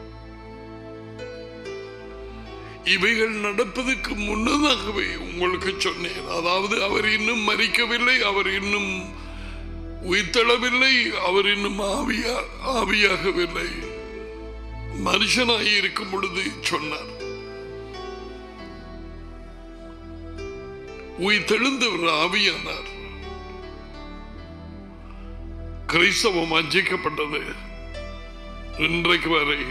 இவைகள் நடப்பதற்கு முன்னதாகவே உங்களுக்கு சொன்னேன் அதாவது அவர் இன்னும் மறிக்கவில்லை அவர் இன்னும் உயிர்த்தளவில்லை அவர் இன்னும் ஆவியா ஆவியாகவில்லை மனுஷனாய் இருக்கும் பொழுது சொன்னார் உயிர் தெழுந்தவர் ஆவியானார் கிறிஸ்தவம் வஞ்சிக்கப்பட்டது இன்றைக்கு வரை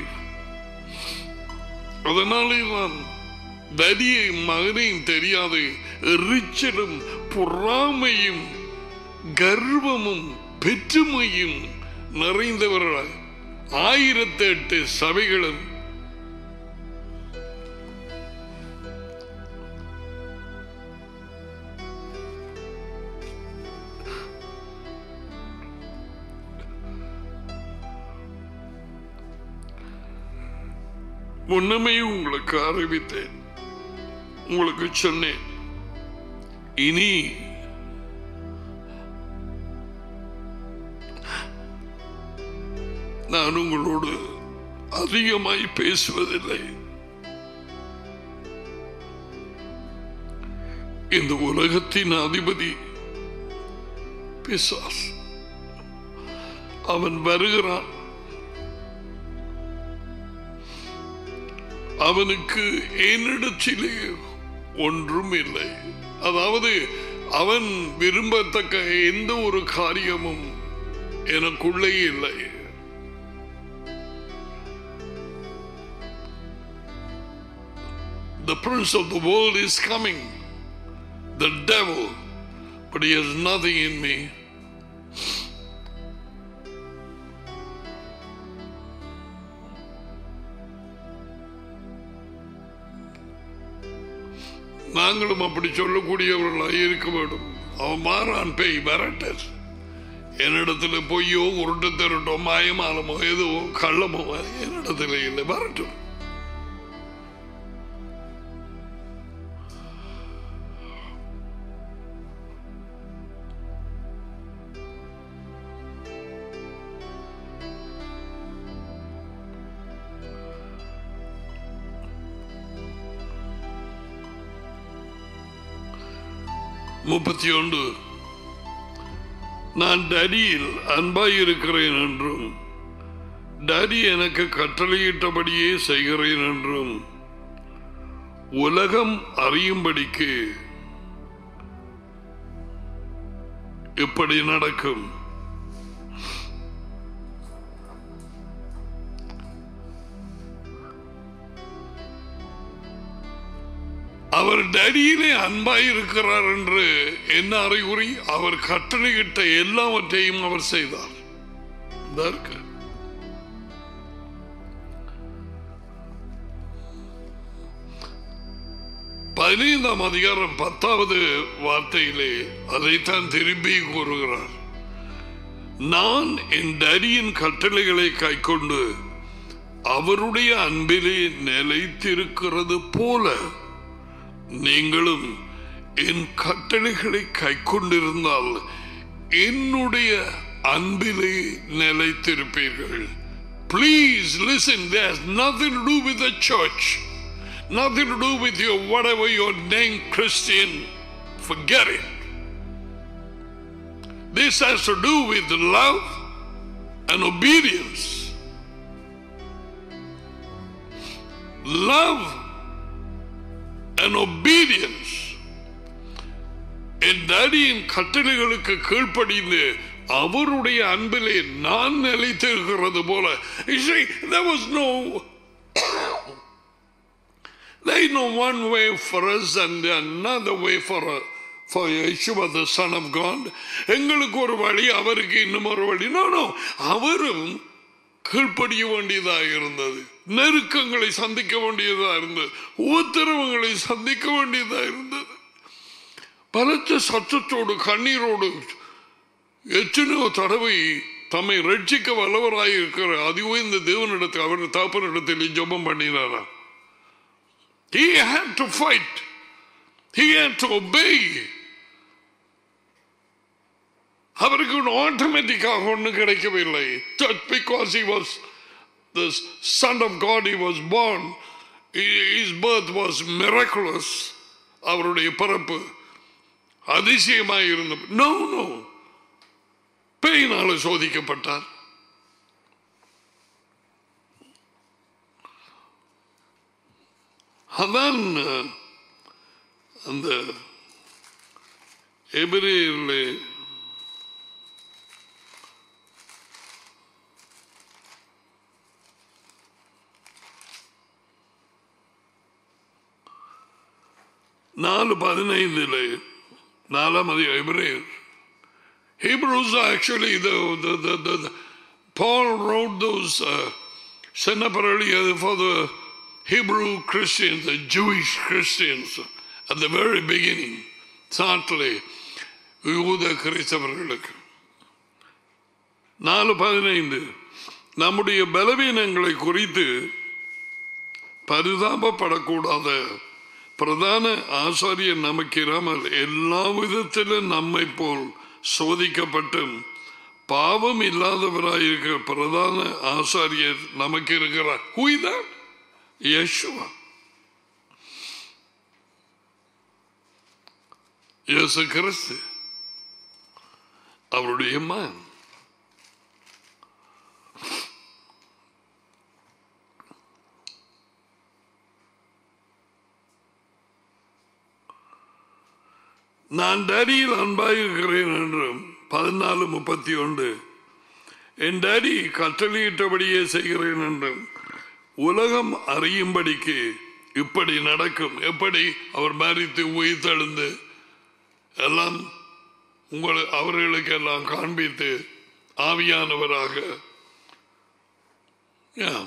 அதனாலே நான் தடியை மகனையும் தெரியாது எரிச்சலும் பொறாமையும் கர்வமும் பெற்றுமையும் நிறைந்தவர்களாய் ஆயிரத்தி எட்டு சபைகளும் முன்னமே உங்களுக்கு அறிவித்தேன் உங்களுக்கு சொன்னேன் இனி நான் உங்களோடு அதிகமாய் பேசுவதில்லை இந்த உலகத்தின் அதிபதி பிசாஸ் அவன் வருகிறான் அவனுக்கு என்னிடத்திலே ஒன்றும் இல்லை அதாவது அவன் விரும்பத்தக்க எந்த ஒரு காரியமும் எனக்குள்ளே இல்லை The prince of the world is coming, the devil, but he has nothing in me. நாங்களும் அப்படி சொல்லக்கூடியவர்களாக இருக்க வேண்டும் அவன் மாறான் பேய் வரட்டர் என்னிடத்துல பொய்யோ உருட்டு திருட்டோ மாயமாலமோ எதுவோ கள்ளமோ என்னிடத்துல இல்லை வரட்டும் முப்பத்தி ஒன்று நான் டடியில் அன்பாயிருக்கிறேன் என்றும் டடி எனக்கு கட்டளையிட்டபடியே செய்கிறேன் என்றும் உலகம் அறியும்படிக்கு இப்படி நடக்கும் அவர் டடியிலே அன்பாய் இருக்கிறார் என்று என்ன அறிகுறி அவர் கட்டளையிட்ட எல்லாவற்றையும் அவர் செய்தார் இதற்கு பதினைந்தாம் அதிகாரம் பத்தாவது வார்த்தையிலே அதைத்தான் திரும்பி கூறுகிறார் நான் என் டடியின் கட்டளைகளை கைக்கொண்டு அவருடைய அன்பிலே நிலைத்திருக்கிறது போல நீங்களும் என் கட்டளைகளை கைக்கொண்டிருந்தால் என்னுடைய அன்பிலே நிலைத்திருப்பீர்கள் Please listen, there's nothing to do with the church, nothing to do with your whatever your name Christian. Forget it. This has to do with love and obedience. Love and obedience. என் டேடியின் கட்டளைகளுக்கு கீழ்ப்படிந்து அவருடைய அன்பிலே நான் நிலைத்திருக்கிறது போல You see, there was no there is no one way for us and another way for a, for Yeshua the Son of God. எங்களுக்கு ஒரு வழி அவருக்கு இன்னும் ஒரு வழி நோ நோ அவரும் கீழ்ப்படிய வேண்டியதாக இருந்தது நெருக்கங்களை சந்திக்க வேண்டியதாக இருந்தது உத்தரவுகளை சந்திக்க வேண்டியதாக இருந்தது பலத்த சத்தத்தோடு கண்ணீரோடு எத்தனையோ தடவை தம்மை ரட்சிக்க வல்லவராய் இருக்கிற அதி உயர்ந்த தேவனிடத்தில் அவர் தாப்பனிடத்தில் ஜெபம் பண்ணினாரா He had to fight. He had to obey. அவருக்கு ஆட்டோமேட்டிக்காக ஒன்றும் கிடைக்கவில்லை just because he was the son of God he was born his birth was miraculous அவருடைய பிறப்பு அதிசயமாக இருந்த நோ நோ பேயினால சோதிக்கப்பட்டார் அதான் அந்த எபிரேயர்ல நாலு பதினைந்துல நாலாம் அதிகம் எபிரேயர் Hebrews are actually the, the, the, the, the Paul wrote those uh, Sennaparali for the Hebrew Christians, the Jewish Christians at the very beginning. சாட்டிலே யூத கிறிஸ்தவர்களுக்கு நாலு பதினைந்து நம்முடைய பலவீனங்களை குறித்து பரிதாபப்படக்கூடாத பிரதான ஆசாரியர் நமக்கு இராமல் எல்லா விதத்திலும் நம்மை போல் சோதிக்கப்பட்டும் பாவம் இல்லாதவராயிருக்கிற பிரதான ஆசாரியர் நமக்கு இருக்கிறார் ஹூய்தான் யேசுவா இயேசு கிறிஸ்து அவருடைய மகன் நான் டேடியில் அன்பாயிருக்கிறேன் என்றும் பதினாலு முப்பத்தி ஒன்று என் டேடி கட்டளையிட்டபடியே செய்கிறேன் என்றும் உலகம் அறியும்படிக்கு இப்படி நடக்கும் எப்படி அவர் மறித்து உயிர்த்தெழுந்து எல்லாம் உங்களை அவர்களுக்கு எல்லாம் காண்பித்து ஆவியானவராக Yeah.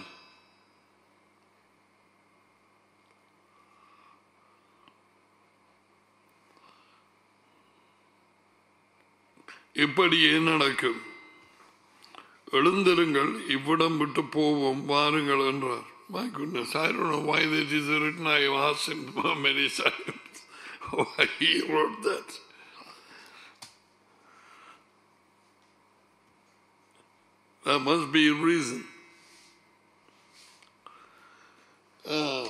இப்படியே நடக்கும் எழுந்திருங்கள் இவ்விடம் விட்டு போவோம் வாருங்கள் என்றார் My goodness, I don't know why that is written. I have asked him many times why he wrote that. There must be a reason. Uh,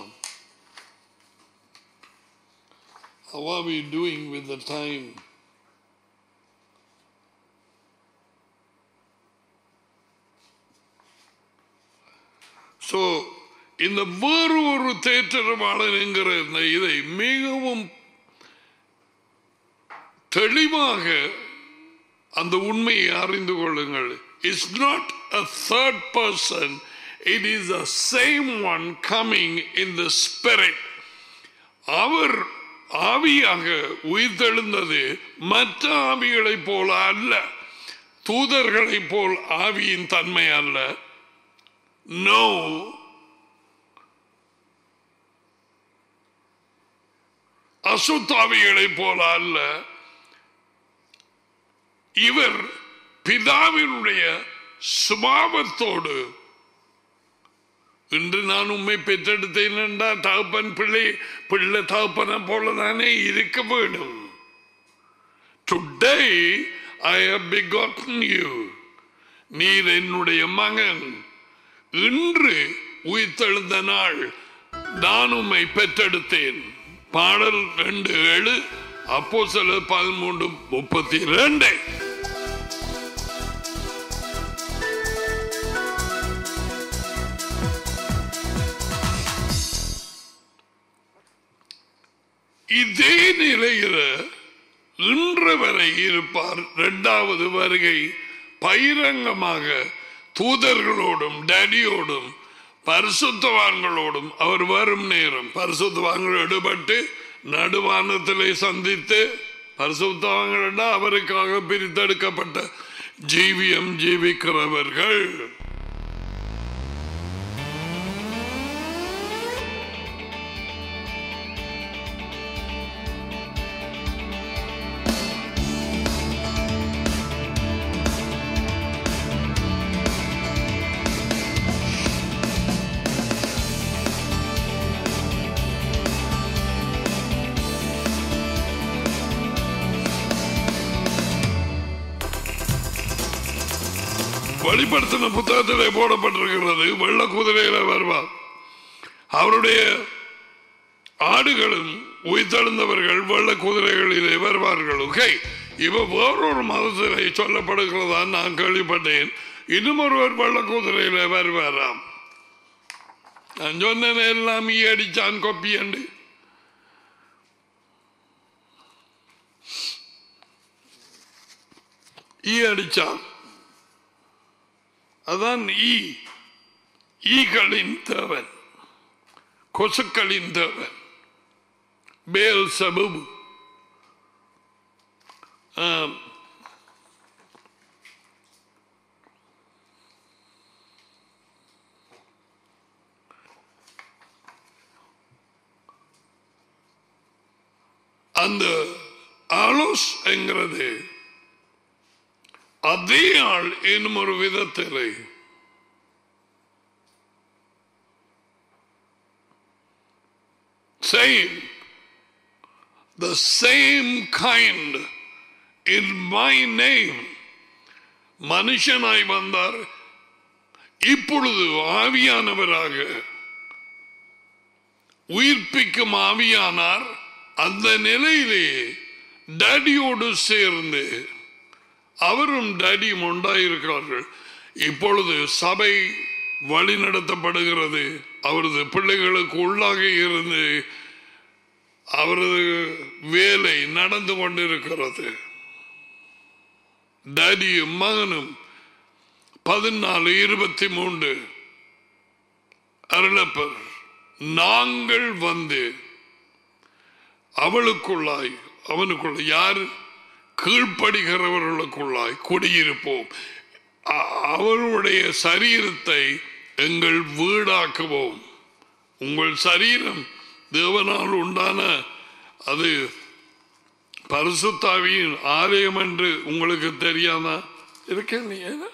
how are we doing with the time? So இந்த வேறு ஒரு தேற்றரவாளன் என்கிற இந்த இதை மிகவும் தெளிவாக அந்த உண்மையை அறிந்து கொள்ளுங்கள் it's not a third person it is the same one coming in the spirit அவர் ஆவியாக உயிர்த்தெழுந்தது மற்ற ஆவிகளைப் போல அல்ல தூதர்களைப் போல் ஆவியின் தன்மை அல்ல நோ அசுத்தாவிகளைப் போல அல்ல இவர் பிதாவினுடைய சுபாவத்தோடு இன்று நான் உண்மை பெற்றெடுத்தேன் என்றால் தகப்பன் பிள்ளை பிள்ளை தகப்பனை போலதானே இருக்க வேண்டும் today I have begotten you நீர் என்னுடைய மகன் இன்று உயிர்த்தெழுந்த நாள் நான் உம்மை பெற்றெடுத்தேன் பாடல் ரெண்டு ஏழு அப்போ சில பதிமூன்று முப்பத்தி ரெண்டு இதே நிலையில இன்று வரை இருப்பார் இரண்டாவது வருகை பகிரங்கமாக தூதர்களோடும் டேடியோடும் பரிசுத்தவான்களோடும் அவர் வரும் நேரம் பரிசுத்தவான்கள் எடுபட்டு நடுவானத்திலே சந்தித்து பரிசுத்தவான்கள் அவருக்காக பிரித்தெடுக்கப்பட்ட ஜீவியம் ஜீவிக்கிறவர்கள் வெளிப்படுத்தின புத்தகத்திலே போடப்பட்டிருக்கிறது வெள்ள குதிரையில வருவார் அவருடைய ஆடுகளும் உயிர்த்தெழுந்தவர்கள் வெள்ள குதிரைகளிலே வருவார்கள் ஓகே இவ வேறொரு மதத்திலே சொல்லப்படுகிறதா நான் கேள்விப்பட்டேன் இன்னும் ஒருவர் வெள்ள குதிரையில வருவாராம் நான் சொன்னேன் எல்லாம் ஈ அடிச்சான் கொப்பி என்று ஈ அடிச்சான் அதான் ஈ ஈகளின் தேவன் கொசுக்களின் தேவன் பேல் சபுபு ஆம். அந்த ஆலோஸ் என்கிறது அதே ஆள் என்னும் ஒரு விதத்திலே same the same kind in my name மனுஷனாய் வந்தார் இப்பொழுது ஆவியானவராக உயிர்ப்பிக்கும் ஆவியானார் அந்த நிலையிலே டேடியோடு சேர்ந்து அவரும் டேடியும் உண்டாயிருக்கிறார்கள் இப்பொழுது சபை வழி நடத்தப்படுகிறது அவரது பிள்ளைகளுக்கு உள்ளாக இருந்து அவரது வேலை நடந்து கொண்டிருக்கிறது டேடியும் மகனும் பதினாலு இருபத்தி மூன்று அருளப்பர் நாங்கள் வந்து அவளுக்குள்ளாய் அவனுக்குள்ள யார் கீழ்ப்படுகிறவர்களுக்குள்ளாய் குடியிருப்போம் அ- அவருடைய சரீரத்தை எங்கள் வீடாக்குவோம் உங்கள் சரீரம் தேவனால் உண்டான அது பரிசுத்தாவியின் ஆலயம் என்று உங்களுக்கு தெரியாதா இருக்க நீ என்ன?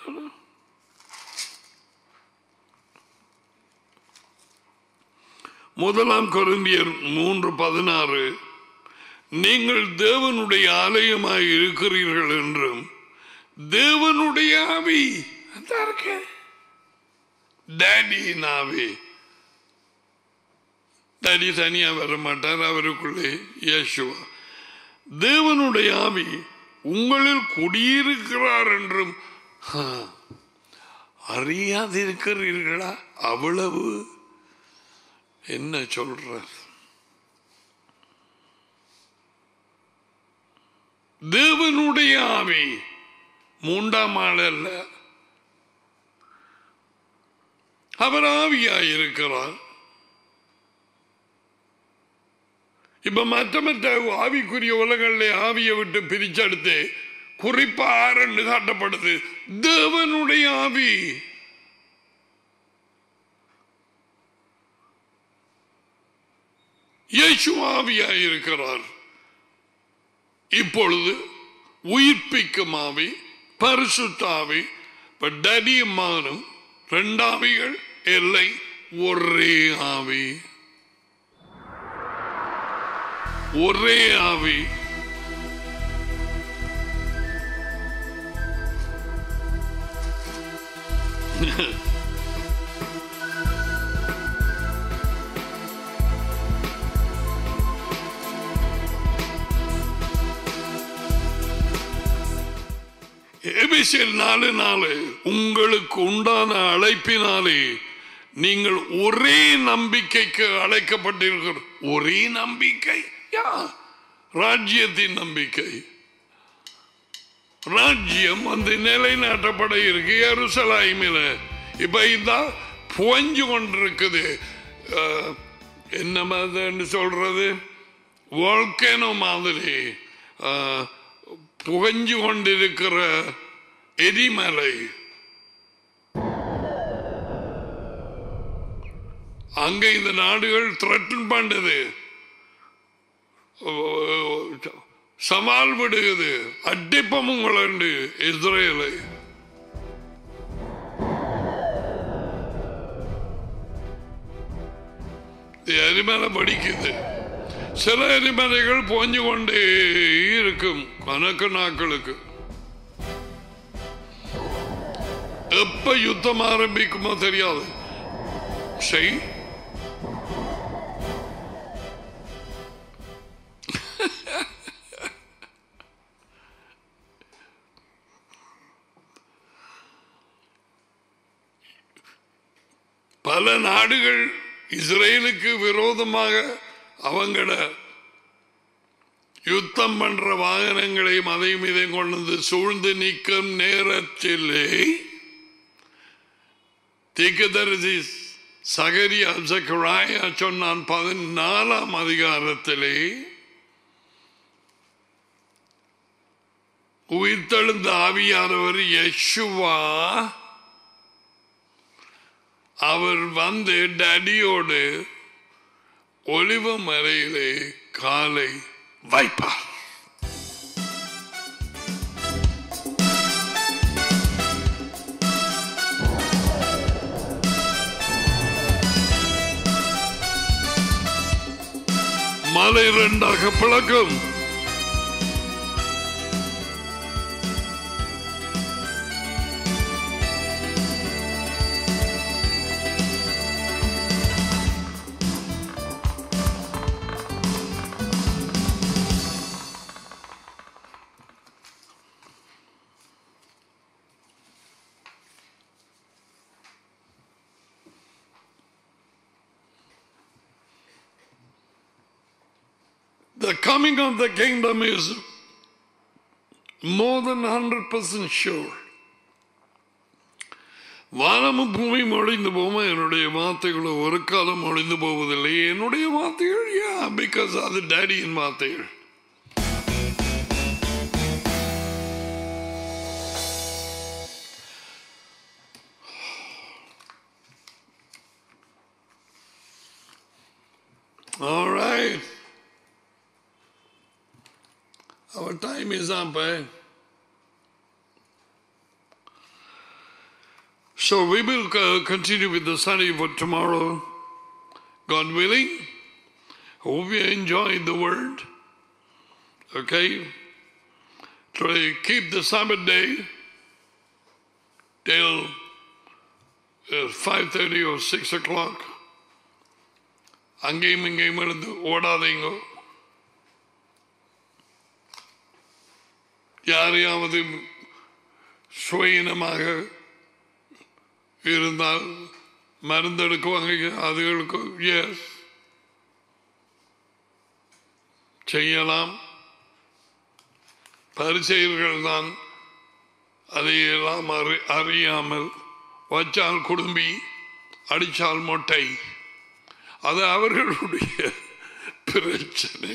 முதலாம் கொரிந்தியர் மூன்று பதினாறு நீங்கள் தேவனுடைய ஆலயமாய் இருக்கிறீர்கள் என்றும் தேவனுடைய ஆவி அதான் இருக்கு. டேடியின் ஆவி டேடி தனியா வர மாட்டார் அவருக்குள்ளே இயேசுவா தேவனுடைய ஆவி உங்களில் குடியிருக்கிறார் என்றும் ஆ, அறியாதிருக்கிறீர்களா அவ்வளவு என்ன சொல்ற தேவனுடைய ஆவி மூன்றாம் ஆள் அல்ல அவர் ஆவியாயிருக்கிறார் இப்ப மற்ற மற்ற ஆவிக்குரிய உலகங்களிலே ஆவியை விட்டு பிரிச்செடுத்து குறிப்பா ஆரண்டு காட்டப்படுது தேவனுடைய ஆவி இயேசு ஆவியாயிருக்கிறார் இப்பொழுது உயிர்ப்பிக்கும் ஆவி பரிசுத்தாவி இப்ப டடியும் மகனும் ரெண்டாவிகள் இல்லை ஒரே ஆவி ஒரே ஆவி எபிசியல் நாலு நாலு உங்களுக்கு உண்டான அழைப்பினாலே நீங்கள் ஒரே நம்பிக்கைக்கு அழைக்கப்பட்டிருக்கிற ஒரே நம்பிக்கை யா ராஜ்யத்தின் நம்பிக்கை ராஜ்யம் வந்து நிலைநாட்டப்பட இருக்கு எருசலாய்மில இப்ப இதான் புகஞ்சு கொண்டிருக்குது அஹ், என்ன மாதிரின்னு சொல்றது வால்கேனோ மாதிரி அஹ், புகஞ்சு கொண்டிருக்கிற எரிமலை அங்க இந்த நாடுகள் த்ரெட்டன் பண்ணது சவால் விடுகிறது அடிப்பமும் உண்டு இஸ்ரேலை இது எரிமலை படிக்குது சில எரிமலைகள் போஞ்சு கொண்டே இருக்கும் கணக்கு நாட்களுக்கு எப்ப யுத்தம் ஆரம்பிக்குமோ தெரியாது செய் பல நாடுகள் இஸ்ரேலுக்கு விரோதமாக அவங்கள யுத்தம் பண்ற வாகனங்களையும் அதையும் இதையும் கொண்டு வந்து சூழ்ந்து நிற்கும் நேரத்திலே தீக்கதரிசி சகரியா சக்கராயா சொன்னான் பதினாலாம் அதிகாரத்திலே உயிர்த்தெழுந்த ஆவியானவர் யெஷுவா அவர் வந்து டடியோடு ஒளிவ மறையிலே காலை வைப்பார் மலை இரண்டாக பிளக்கும் The coming of the kingdom is more than 100% sure. வானமும் பூமியும் ஒழிந்து போமா என்னுடைய வார்த்தைகளோ ஒரு காலம் ஒழிந்து போவதில்லை என்னுடைய வார்த்தைகள் யா பிகாஸ் அது டேடியின் வார்த்தைகள் All right. Our time is up, eh? So we will uh, continue with the study for tomorrow, God willing. Hope you enjoyed the word. Okay? Try keep the Sabbath day till uh, 5.30 or 6 o'clock. அங்கேயும் இங்கேயும் இருந்து ஓடாதீங்க யாரையாவது சுயினமாக இருந்தால் மருந்தெடுக்குவாங்க அதுகளுக்கு S செய்யலாம் பரிசெயல்கள் தான் அதையெல்லாம் அறி அறியாமல் வச்சால் குடும்பி அடிச்சால் மொட்டை அது அவர்களுடைய பிரச்சனை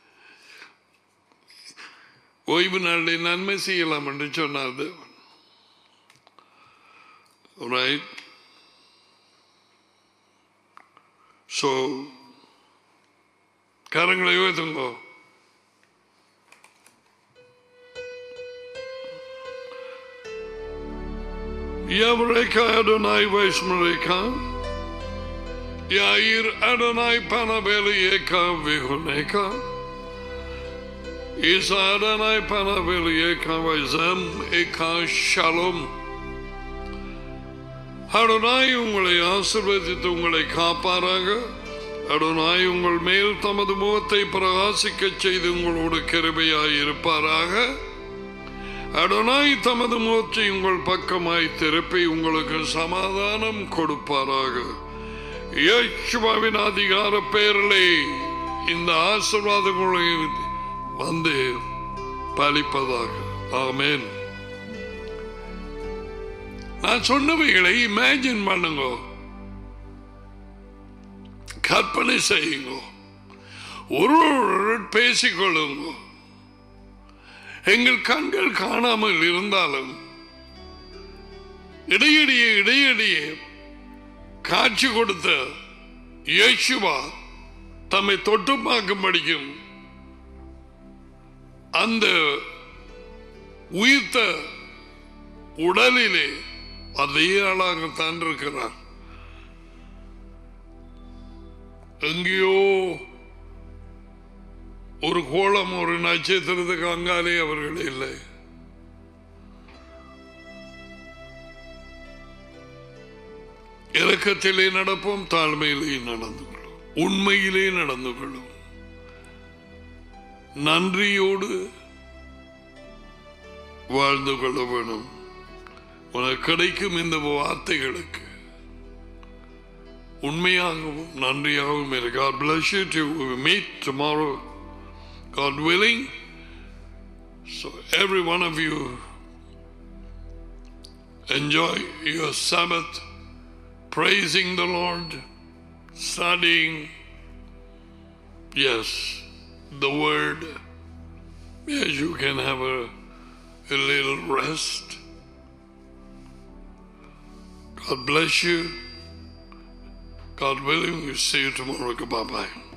ஓய்வு நாளில் நன்மை செய்யலாம் என்று சொன்னார் தேவன் ரைட் ஸோ கரங்களை உயர்த்துங்கோ Yavreka Adonai Vaishmareka Yair Adonai Panabelieka Vihuneka Isa Adonai Panabelieka Vaizam Eka Shalom Adonai உங்களை ஆசிர்வதித்து உங்களை காப்பாராக அடனாய் உங்கள் மேல் தமது முகத்தை பிரகாசிக்கச் செய்து உங்களோடு கிருபையாய் இருப்பாராக அடனாய் தமது முகத்தை உங்கள் பக்கமாய் திருப்பி உங்களுக்கு சமாதானம் கொடுப்பாராக இயேசுவாவின் அதிகார பெயரிலே இந்த ஆசீர்வாதங்களை வந்து பலிப்பதாக ஆமென் நான் சொன்னவைகளை இமேஜின் பண்ணுங்க கற்பனை செய்யுங்க ஒரு பேசிக்கொள்ளுங்க எங்கள் கண்கள் காணாமல் இருந்தாலும் இடையிடையே இடையிடையே காட்சி கொடுத்த இயேசுவா தம்மை தொட்டு பார்க்கும் படிக்கும் அந்த உயிர்த்த உடலிலே அதே ஆளாகத்தான் இருக்கிறார் எங்கேயோ ஒரு கோலம் ஒரு நட்சத்திரத்துக்கு அங்காலே அவர்கள் இல்லை இறக்கத்திலே நடப்போம் தாழ்மையிலே நடந்து கொள்ளும் உண்மையிலே நடந்து கொள்ளும் நன்றியோடு வாழ்ந்து கொள்ள வேணும் உனக்கு கிடைக்கும் இந்த வார்த்தைகளுக்கு உண்மையாகவும் நன்றியாகவும் இரு God bless you to meet tomorrow God willing so every one of you enjoy your Sabbath praising the Lord studying yes the word yes you can have a, a little rest God bless you God willing, we'll see you tomorrow. Goodbye.